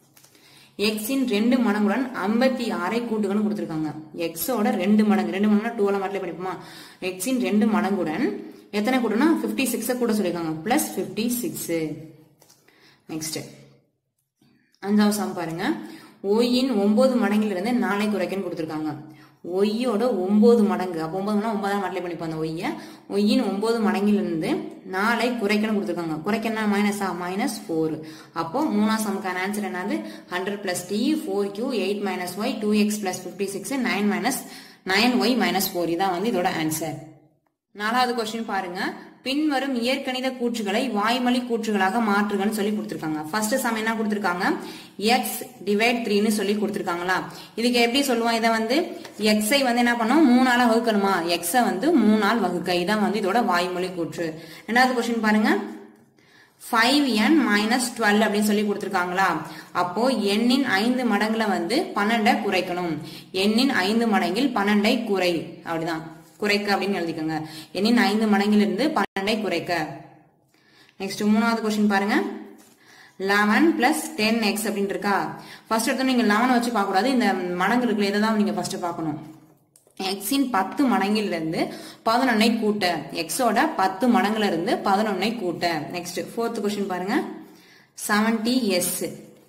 எக்ஸின் ரெண்டு மடங்குடன் ஐம்பத்தி ஆறை கூட்டுகன்னு கொடுத்துருக்காங்க எக்ஸோட ரெண்டு மடங்கு ரெண்டு மடங்குனா டூல மல்டிப்ளை பண்ணிப்போமா எக்ஸின் ரெண்டு மடங்குடன் எத்தனை கூட்டணும் ஃபிஃப்டி சிக்ஸை கூட சொல்லியிருக்காங்க பிளஸ் ஃபிஃப்டி சிக்ஸ் நெக்ஸ்ட் அஞ்சாவது சம் பாருங்க ஒய்யின் ஒன்பது மடங்குல இருந்து நாளை குறைக்கன்னு கொடுத்துருக்காங்க ஒய்யோட ஒன்பது மடங்கு அப்போ ஒன்பதுனா ஒன்பதாம் மடலை பண்ணிப்போம் அந்த ஒய்ய ஒய்யின் ஒன்பது மடங்கில இருந்து நாளை குறைக்கணும் கொடுத்துருக்காங்க குறைக்கணும் மைனஸா மைனஸ் ஃபோர் அப்போ மூணாம் சமுக்கான ஆன்சர் என்னது hundred plus t four q eight minus y two x plus fifty six nine minus nine y minus four இதான் வந்து இதோட ஆன்சர் நாலாவது கொஸ்டின் பாருங்க பின்வரும் இயற்கணித கூற்றுகளை வாய்மொழி கூற்றுகளாக மாற்றுகன்னு சொல்லி கொடுத்துருக்காங்க ஃபர்ஸ்ட் சம் என்ன கொடுத்துருக்காங்க எக்ஸ் டிவைட் த்ரீன்னு சொல்லி கொடுத்துருக்காங்களா இதுக்கு எப்படி சொல்லுவோம் இதை வந்து எக்ஸை வந்து என்ன பண்ணோம் மூணால வகுக்கணுமா எக்ஸை வந்து மூணால் வகுக்க இதான் வந்து இதோட வாய்மொழி கூற்று ரெண்டாவது கொஸ்டின் பாருங்க ஃபைவ் என் மைனஸ் டுவெல் அப்படின்னு சொல்லி கொடுத்துருக்காங்களா அப்போ எண்ணின் ஐந்து மடங்குல வந்து பன்னெண்டை குறைக்கணும் எண்ணின் ஐந்து மடங்கில் பன்னெண்டை குறை அப்படிதான் குறைக்க அப்படின்னு எழுதிக்கோங்க எண்ணின் ஐந்து மடங்கிலிருந்து பன்னெண்டை குறைக்க நெக்ஸ்ட் மூணாவது கொஸ்டின் பாருங்க லெவன் பிளஸ் டென் எக்ஸ் அப்படின்னு இருக்கா ஃபர்ஸ்ட் எடுத்து நீங்க லெவன் வச்சு பார்க்க கூடாது இந்த மடங்கு இருக்குல்ல இதை தான் நீங்க ஃபர்ஸ்ட் பார்க்கணும் எக்ஸின் பத்து மடங்கில இருந்து பதினொன்னை கூட்ட எக்ஸோட பத்து மடங்குல இருந்து பதினொன்னை கூட்ட நெக்ஸ்ட் ஃபோர்த் கொஸ்டின் பாருங்க செவன்டி எஸ்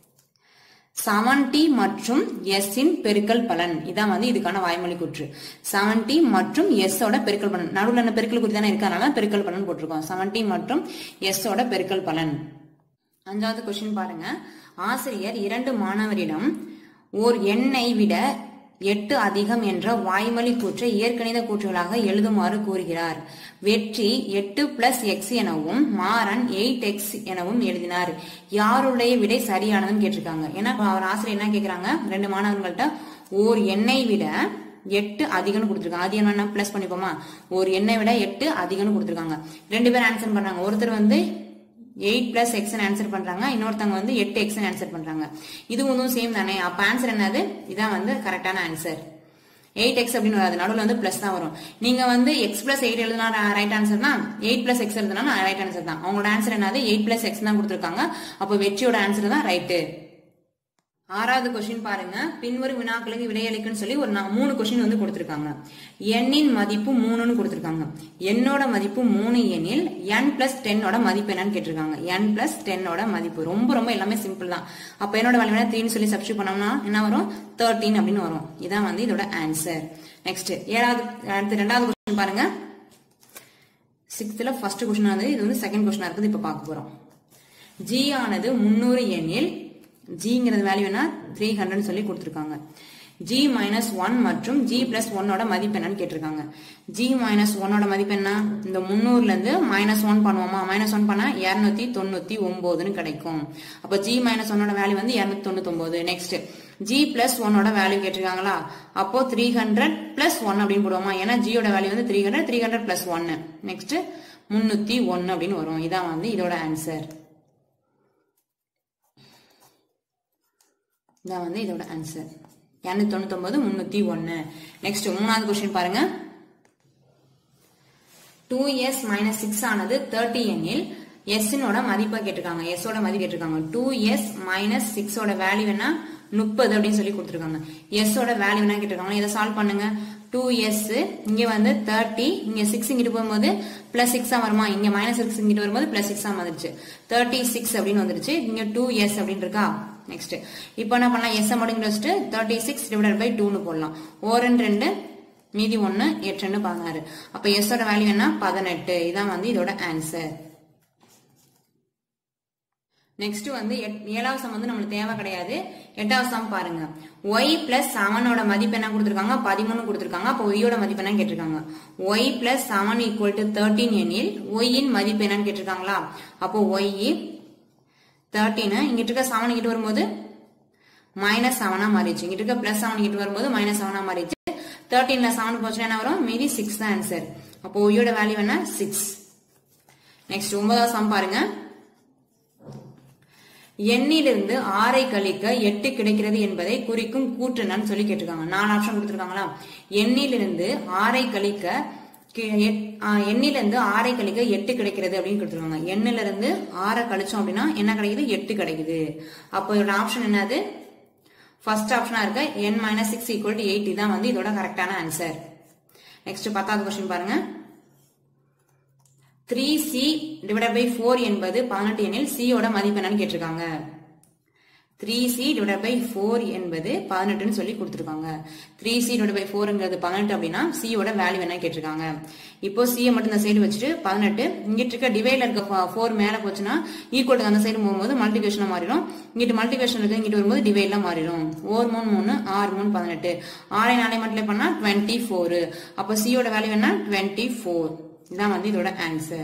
செவன்டி மற்றும் எஸ் இன் பெருக்கல் பலன் இதான் வந்து இதுக்கான வாய்மொழி கூற்று செவன்டி மற்றும் எஸ் ஓட பெருக்கல் பலன் நடுவில் என்ன பெருக்கல் குறி தானே இருக்கனால பெருக்கல் பலன் போட்டிருக்கோம் செவன்டி மற்றும் எஸ் ஓட பெருக்கல் பலன் அஞ்சாவது கொஸ்டின் பாருங்க ஆசிரியர் இரண்டு மாணவரிடம் ஓர் எண்ணை விட எட்டு அதிகம் என்ற வாய்மொழி கூற்றை இயற்கணித கூற்றுகளாக எழுதுமாறு கூறுகிறார் வெற்றி எட்டு பிளஸ் எக்ஸ் எனவும் மாறன் எயிட் எக்ஸ் எனவும் எழுதினார் யாருடைய விடை சரியானதுன்னு கேட்டிருக்காங்க ஏன்னா அவர் ஆசிரியர் என்ன கேக்குறாங்க ரெண்டு மாணவர்கள்ட்ட ஓர் எண்ணை விட எட்டு அதிகம்னு கொடுத்துருக்காங்க அதிகம் என்ன பிளஸ் பண்ணிப்போமா ஒரு எண்ணை விட எட்டு அதிகம்னு கொடுத்துருக்காங்க ரெண்டு பேரும் ஆன்சர் பண்றாங்க ஒருத்தர் வந்து எயிட் பிளஸ் எக்ஸ் ஆன்சர் பண்றாங்க இன்னொருத்தவங்க வந்து எட்டு எக்ஸ் ஆன்சர் பண்றாங்க இது ஒன்றும் சேம் தானே அப்ப ஆன்சர் என்னது இதான் வந்து கரெக்டான ஆன்சர் எயிட் எக்ஸ் அப்படின்னு வராது நடுவில் வந்து பிளஸ் தான் வரும் நீங்க வந்து எக்ஸ் பிளஸ் எயிட் எழுதுனா ரைட் ஆன்சர் தான் எயிட் பிளஸ் எக்ஸ் எழுதுனா ரைட் ஆன்சர் தான் அவங்களோட ஆன்சர் என்னது எயிட் பிளஸ் எக்ஸ் தான் கொடுத்துருக்காங்க அப்போ வெற்றியோட ஆன்சர் தான் ரைட்டு ஆறாவது கொஸ்டின் பாருங்க பின்வரும் வினாக்களுக்கு விடையளிக்குன்னு சொல்லி ஒரு நா- மூணு கொஸ்டின் வந்து கொடுத்திருக்காங்க எண்ணின் மதிப்பு மூணுன்னு கொடுத்திருக்காங்க என்னோட மதிப்பு மூணு எண்ணில் என் பிளஸ் டென்னோட மதிப்பு என்னன்னு கேட்டிருக்காங்க என் பிளஸ் டென்னோட மதிப்பு ரொம்ப ரொம்ப எல்லாமே சிம்பிள் தான் அப்ப என்னோட வேல்யூ த்ரீன்னு சொல்லி சப்ஸ்டியூட் பண்ணோம்னா என்ன வரும் தேர்ட்டீன் அப்படின்னு வரும் இதான் வந்து இதோட ஆன்சர் நெக்ஸ்ட் ஏழாவது அடுத்து ரெண்டாவது கொஸ்டின் பாருங்க சிக்ஸ்த்ல ஃபர்ஸ்ட் கொஸ்டின் வந்து இது வந்து செகண்ட் கொஸ்டினா இருக்குது இப்ப பார்க்க போறோம் ஜி ஆனது முன்னூறு எண்ணில் ஜிங்கிறது வேல்யூ என்ன த்ரீ ஹண்ட்ரட் சொல்லி கொடுத்துருக்காங்க ஜி மைனஸ் ஒன் மற்றும் ஜி பிளஸ் ஒன்னோட மதிப்பு என்னன்னு கேட்டிருக்காங்க ஜி மைனஸ் ஒன்னோட மதிப்பு என்ன இந்த முந்நூறுல இருந்து மைனஸ் ஒன் பண்ணுவோமா மைனஸ் ஒன் பண்ணா இருநூத்தி தொண்ணூத்தி ஒன்பதுன்னு கிடைக்கும் அப்போ ஜி மைனஸ் ஒன்னோட வேல்யூ வந்து இருநூத்தி தொண்ணூத்தி ஒன்பது நெக்ஸ்ட் ஜி பிளஸ் ஒன்னோட வேல்யூ கேட்டிருக்காங்களா அப்போ த்ரீ ஹண்ட்ரட் பிளஸ் ஒன் அப்படின்னு போடுவோமா ஏன்னா ஜியோட வேல்யூ வந்து three hundred three hundred plus ஒன்னு நெக்ஸ்ட் முன்னூத்தி ஒன்னு அப்படின்னு வரும் இதான் வந்து இதோட ஆன்சர் இதான் வந்து இதோட ஆன்சர் இரநூத்தி தொண்ணூத்தொன்பது முன்னூத்தி ஒன்னு நெக்ஸ்ட் மூணாவது கொஸ்டின் பாருங்க டூ எஸ் மைனஸ் சிக்ஸ் ஆனது தேர்ட்டி எண்ணில் எஸ்னோட மதிப்பை கேட்டிருக்காங்க எஸ்ஸோட மதிப்பு கேட்டிருக்காங்க டூ எஸ் மைனஸ் சிக்ஸோட வேல்யூ என்ன முப்பது அப்படின்னு சொல்லி கொடுத்துருக்காங்க எஸ்ஸோட வேல்யூ என்ன கேட்டிருக்காங்க இதை சால்வ் பண்ணுங்க டூ எஸ் இங்க வந்து தேர்ட்டி இங்க சிக்ஸ் இங்கிட்டு போகும்போது பிளஸ் சிக்ஸா வருமா இங்க மைனஸ் சிக்ஸ் இங்கிட்டு வரும்போது பிளஸ் சிக்ஸா வந்துருச்சு தேர்ட்டி சிக்ஸ் அப்படின்னு வந்துருச்சு இங்க டூ எஸ் அப்படின்னு இருக்கா நெக்ஸ்ட் இப்போ என்ன பண்ணலாம் எஸ் மட்டும் வச்சுட்டு தேர்ட்டி சிக்ஸ் டிவைடட் பை டூன்னு போடலாம் ஓரன் ரெண்டு மீதி ஒன்னு எட்டு ரெண்டு பதினாறு அப்ப எஸ்ஸோட வேல்யூ என்ன பதினெட்டு இதான் வந்து இதோட ஆன்சர் நெக்ஸ்ட் வந்து எட்- ஏழாவது சம் வந்து நம்மளுக்கு தேவை கிடையாது எட்டாவது சம் பாருங்க ஒய் பிளஸ் செவனோட மதிப்பு என்ன கொடுத்துருக்காங்க பதிமூணு கொடுத்துருக்காங்க அப்போ ஒய்யோட மதிப்பு என்ன கேட்டிருக்காங்க y plus seven equal to thirteen எனில் ஒய்யின் மதிப்பு என்னன்னு கேட்டிருக்காங்களா அப்போ ஒய் தேர்ட்டீன் இங்கிட்டு இருக்க செவன் இங்கிட்டு வரும்போது மைனஸ் செவனா மாறிடுச்சு இங்கிட்டு இருக்க பிளஸ் செவன் இங்கிட்டு வரும்போது மைனஸ் செவனா மாறிடுச்சு தேர்ட்டீன்ல செவன் போச்சுன்னா என்ன வரும் மீதி சிக்ஸ் தான் ஆன்சர் அப்போ ஒய்யோட வேல்யூ என்ன சிக்ஸ் நெக்ஸ்ட் ஒன்பதாவது சம் பாருங்க எண்ணிலிருந்து ஆறை கழிக்க எட்டு கிடைக்கிறது என்பதை குறிக்கும் கூற்று என்னன்னு சொல்லி கேட்டிருக்காங்க நாலு ஆப்ஷன் கொடுத்திருக்காங்களா எண்ணிலிருந்து ஆறை கழிக்க கி- எட்- ஆ, எண்ணிலிருந்து ஆறை கழிக்க எட்டு கிடைக்கிறது அப்படின்னு கொடுத்துருக்காங்க எண்ணில இருந்து ஆறை கழிச்சோம் அப்படின்னா என்ன கிடைக்குது எட்டு கிடைக்குது அப்போ இதோட ஆப்ஷன் என்னது ஃபர்ஸ்ட் ஆப்ஷனா இருக்க n minus six equal to eight தான் வந்து இதோட கரெக்டான ஆன்சர் நெக்ஸ்ட் பத்தாவது கொஸ்டின் பாருங்க three c divide by four என்பது பதினெட்டு எண்ணில் சியோட மதிப்பு என்னன்னு கேட்டிருக்காங்க three c divide by four என்பது பதினெட்டுன்னு சொல்லி கொடுத்துருக்காங்க த்ரீ சி டிவைட் பை ஃபோருங்கிறது பதினெட்டு அப்படின்னா சியோட வேல்யூ என்ன கேட்டிருக்காங்க இப்போ சியை மட்டும் இந்த சைடு வச்சுட்டு பதினெட்டு இங்கிட்டு இருக்க டிவைட்ல இருக்க ஃபோர் மேல போச்சுன்னா ஈக்குவல் அந்த சைடு போகும்போது மல்டிபிகேஷனா மாறிடும் இங்கிட்டு மல்டிபிகேஷன் இருக்கு இங்கிட்டு வரும்போது டிவைட்ல மாறிடும் ஓர் மூணு மூணு ஆறு மூணு பதினெட்டு ஆறை நாளை மல்டிப்ளை பண்ணா டுவெண்ட்டி ஃபோர் அப்போ சியோட வேல்யூ என்ன டுவெண்ட்டி ஃபோர் இதான் வந்து இதோட ஆன்சர்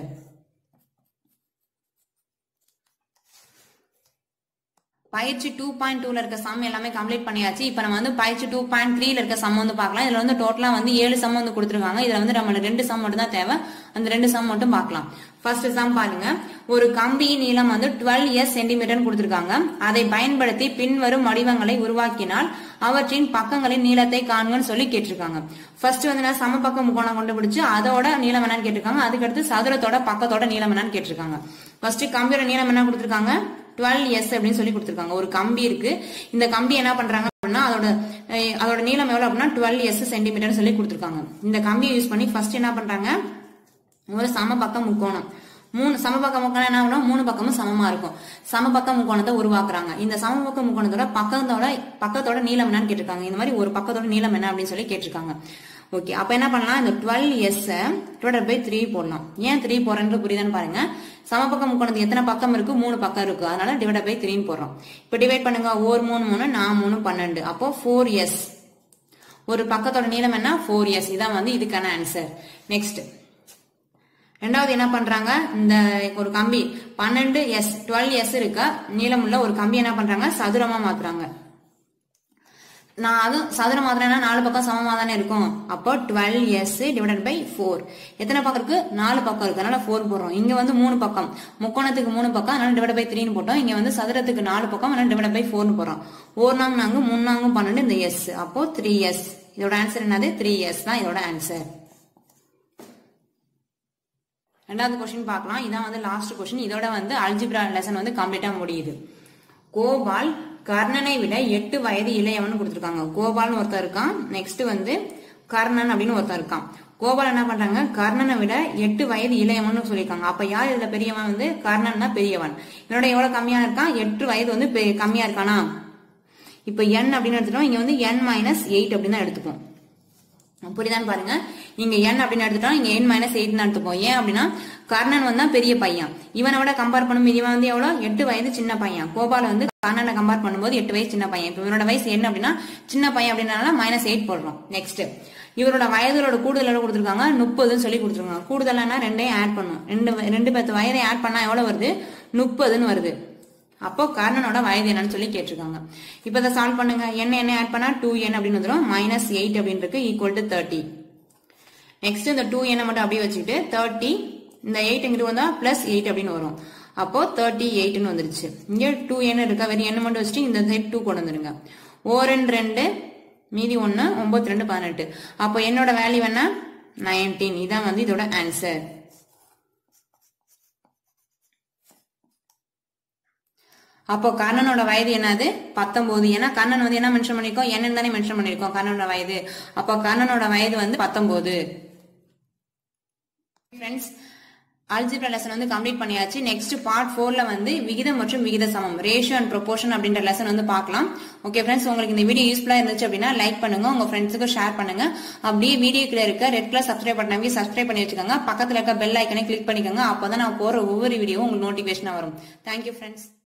பயிற்சி டூ பாயிண்ட் டூல இருக்க சம் எல்லாமே கம்ப்ளீட் பண்ணியாச்சு இப்போ நம்ம வந்து பயிற்சி டூ பாயிண்ட் த்ரீல இருக்க சம் வந்து பார்க்கலாம் இதுல வந்து டோட்டலா வந்து ஏழு சம் வந்து கொடுத்துருக்காங்க இதுல வந்து நம்ம ரெண்டு சம் மட்டும் தான் தேவை அந்த ரெண்டு சம் மட்டும் பார்க்கலாம் ஃபர்ஸ்ட் சம் பாருங்க ஒரு கம்பியின் நீளம் வந்து டுவெல் எஸ் சென்டிமீட்டர் கொடுத்துருக்காங்க அதை பயன்படுத்தி பின்வரும் வடிவங்களை உருவாக்கினால் அவற்றின் பக்கங்களின் நீளத்தை காண்கன்னு சொல்லி கேட்டிருக்காங்க ஃபர்ஸ்ட் வந்து என்ன சமபக்க முக்கோணம் கண்டுபிடிச்சு அதோட நீளம் என்னன்னு கேட்டிருக்காங்க அதுக்கடுத்து சதுரத்தோட பக்கத்தோட நீளம் என்னன்னு கேட்டிருக்காங்க ஃபர்ஸ்ட் கம்பியோட நீளம் என்ன கொடுத்துருக்காங்க டுவெல் எஸ் அப்படின்னு சொல்லி கொடுத்துருக்காங்க ஒரு கம்பி இருக்கு இந்த கம்பி என்ன பண்றாங்க அப்படின்னா அதோட அஹ், அதோட நீளம் எவ்வளவு அப்படின்னா டுவெல் எஸ் சென்டிமீட்டர் சொல்லி கொடுத்துருக்காங்க இந்த கம்பியை யூஸ் பண்ணி ஃபர்ஸ்ட் என்ன பண்றாங்க ஒரு சமபக்க முக்கோணம் மூணு சமபக்க முக்கோணம் என்ன ஆகும் மூணு பக்கமும் சமமா இருக்கும் சமபக்க முக்கோணத்தை உருவாக்குறாங்க இந்த சமபக்க முக்கோணத்தோட பக்கத்தோட பக்கத்தோட நீளம் என்னன்னு கேட்டிருக்காங்க இந்த மாதிரி ஒரு பக்கத்தோட நீளம் என்ன அப்படின்னு சொல்லி கேட்டிருக்காங்க ஓகே அப்ப என்ன பண்ணலாம் இந்த twelve s divided by three போடலாம் ஏன் த்ரீ போறேன்னு புரியுதான்னு பாருங்க சமபக்க முக்கோணத்துக்கு எத்தனை பக்கம் இருக்கு மூணு பக்கம் இருக்கு அதனால டிவைட் பை த்ரீன்னு போடுறோம் இப்போ டிவைட் பண்ணுங்க ஓர் மூணு மூணு நான் மூணு பன்னெண்டு அப்போ ஃபோர் எஸ் ஒரு பக்கத்தோட நீளம் என்ன ஃபோர் எஸ் இதான் வந்து இதுக்கான ஆன்சர் நெக்ஸ்ட் ரெண்டாவது என்ன பண்றாங்க இந்த ஒரு கம்பி பன்னெண்டு எஸ் டுவெல் எஸ் இருக்க நீளமுள்ள ஒரு கம்பி என்ன பண்றாங்க சதுரமா மாத்துறாங்க நான் அதுவும் சதுரம் மாத்திரம்னா நாலு பக்கம் சமமா தானே இருக்கும் அப்போ twelve s divided by four எத்தனை பக்கம் இருக்கு நாலு பக்கம் இருக்கு அதனால ஃபோர் போடுறோம் இங்க வந்து மூணு பக்கம் முக்கோணத்துக்கு மூணு பக்கம் அதனால டிவைட் பை த்ரீன்னு போட்டோம் இங்க வந்து சதுரத்துக்கு நாலு பக்கம் அதனால டிவைட் பை ஃபோர்னு போடுறோம் ஓர் நாங்க நாங்க மூணு நாங்கும் பன்னெண்டு இந்த எஸ் அப்போ த்ரீ எஸ் இதோட ஆன்சர் என்னது த்ரீ இயர்ஸ் தான் இதோட ஆன்சர் ரெண்டாவது கொஸ்டின் பார்க்கலாம் இதான் வந்து லாஸ்ட் கொஸ்டின் இதோட வந்து அல்ஜிப்ரா லெசன் வந்து கம்ப்ளீட்டா முடியுது கோபால் கர்ணனை விட எட்டு வயது இளையவன் கொடுத்துருக்காங்க கோபால்னு ஒருத்தர் இருக்கான் நெக்ஸ்ட் வந்து கர்ணன் அப்படின்னு ஒருத்தர் இருக்கான் கோபால் என்ன பண்றாங்க கர்ணனை விட எட்டு வயது இளையவன் சொல்லியிருக்காங்க அப்ப யார் இதுல பெரியவன் வந்து கர்ணன் தான் பெரியவன் இவனோட எவ்வளவு கம்மியா இருக்கான் எட்டு வயது வந்து பெ- கம்மியா இருக்கானா இப்ப n அப்படின்னு எடுத்துட்டோம் இங்க வந்து n மைனஸ் எயிட் அப்படின்னு தான் எடுத்துப்போம் புரியுதான்னு பாருங்க இங்க n அப்படின்னு எடுத்துட்டோம் இங்க n மைனஸ் எயிட் எடுத்துப்போம் ஏன் அப்படின்னா கர்ணன் வந்து பெரிய பையன் இவனை விட கம்பேர் பண்ணும்போது இவன் வந்து எவ்வளவு எட்டு வயது சின்ன பையன் கோபால வந்து கர்ணனை கம்பேர் பண்ணும்போது எட்டு வயசு சின்ன பையன் இப்ப இவனோட வயசு என்ன அப்படின்னா சின்ன பையன் அப்படின்றனால மைனஸ் எயிட் போடுறோம் நெக்ஸ்ட் இவரோட வயதோட கூடுதலோட கொடுத்துருக்காங்க முப்பதுன்னு சொல்லி கொடுத்துருக்காங்க கூடுதலானா ரெண்டையும் ஆட் பண்ணும் ரெண்டு வ- ரெண்டு பத்து வயதை ஆட் பண்ணா எவ்வளவு வருது முப்பதுன்னு வருது அப்போ கர்ணனோட வயது என்னன்னு சொல்லி கேட்டிருக்காங்க இப்போ இதை சால்வ் பண்ணுங்க என்ன என்ன ஆட் பண்ணா டூ என் அப்படின்னு வந்துடும் மைனஸ் எயிட் அப்படின்னு இருக்கு ஈக்குவல் டு தேர்ட்டி நெக்ஸ்ட் இந்த டூ எண்ணை மட்டும் அப்படியே வச்சுக்கிட்டு தேர்ட்டி இந்த எயிட் இங்கிட்டு வந்தா பிளஸ் எயிட் அப்படின்னு வரும் அப்போ தேர்ட்டி எயிட்னு வந்துருச்சு இங்க டூ என் இருக்கா வெறும் எண்ணை மட்டும் வச்சுட்டு இந்த சைட் டூ கொண்டு வந்துருங்க ஓரன் ரெண்டு மீதி ஒன்று ஒன்பத்தி ரெண்டு பதினெட்டு அப்போ என்னோட வேல்யூ என்ன நைன்டீன் இதான் வந்து இதோட ஆன்சர் அப்போ கர்ணனோட வயது என்னது பத்தொன்பது ஏன்னா கர்ணன் வந்து என்ன மென்ஷன் பண்ணிருக்கோம் என்னன்னு தானே மென்ஷன் பண்ணிருக்கோம் கர்ணனோட வயது அப்போ கர்ணனோட வயது வந்து பத்தொன்பது ஃப்ரெண்ட்ஸ் அல்ஜிப்ரா லெசன் வந்து கம்ப்ளீட் பண்ணியாச்சு நெக்ஸ்ட் பார்ட் ஃபோர்ல வந்து விகிதம் மற்றும் விகித சமம் ரேஷியோ அண்ட் ப்ரொபோர்ஷன் அப்படின்ற லெசன் வந்து பார்க்கலாம் ஓகே ஃப்ரெண்ட்ஸ் உங்களுக்கு இந்த வீடியோ யூஸ்ஃபுல்லா இருந்துச்சு அப்படின்னா லைக் பண்ணுங்க உங்க ஃப்ரெண்ட்ஸுக்கு ஷேர் பண்ணுங்க அப்படியே வீடியோக்குள்ள இருக்க ரெட் கலர் சப்ஸ்கிரைப் பட்டனவே சப்ஸ்கிரைப் பண்ணி வச்சுக்கோங்க பக்கத்துல இருக்க பெல் ஐக்கனை கிளிக் பண்ணிக்கோங்க அப்பதான் நான் போற ஒவ்வொரு வீடியோவும் உங்களுக்கு நோட்டிபிகேஷனா வரும் தேங்க்யூ ஃப்ரெண்ட்ஸ்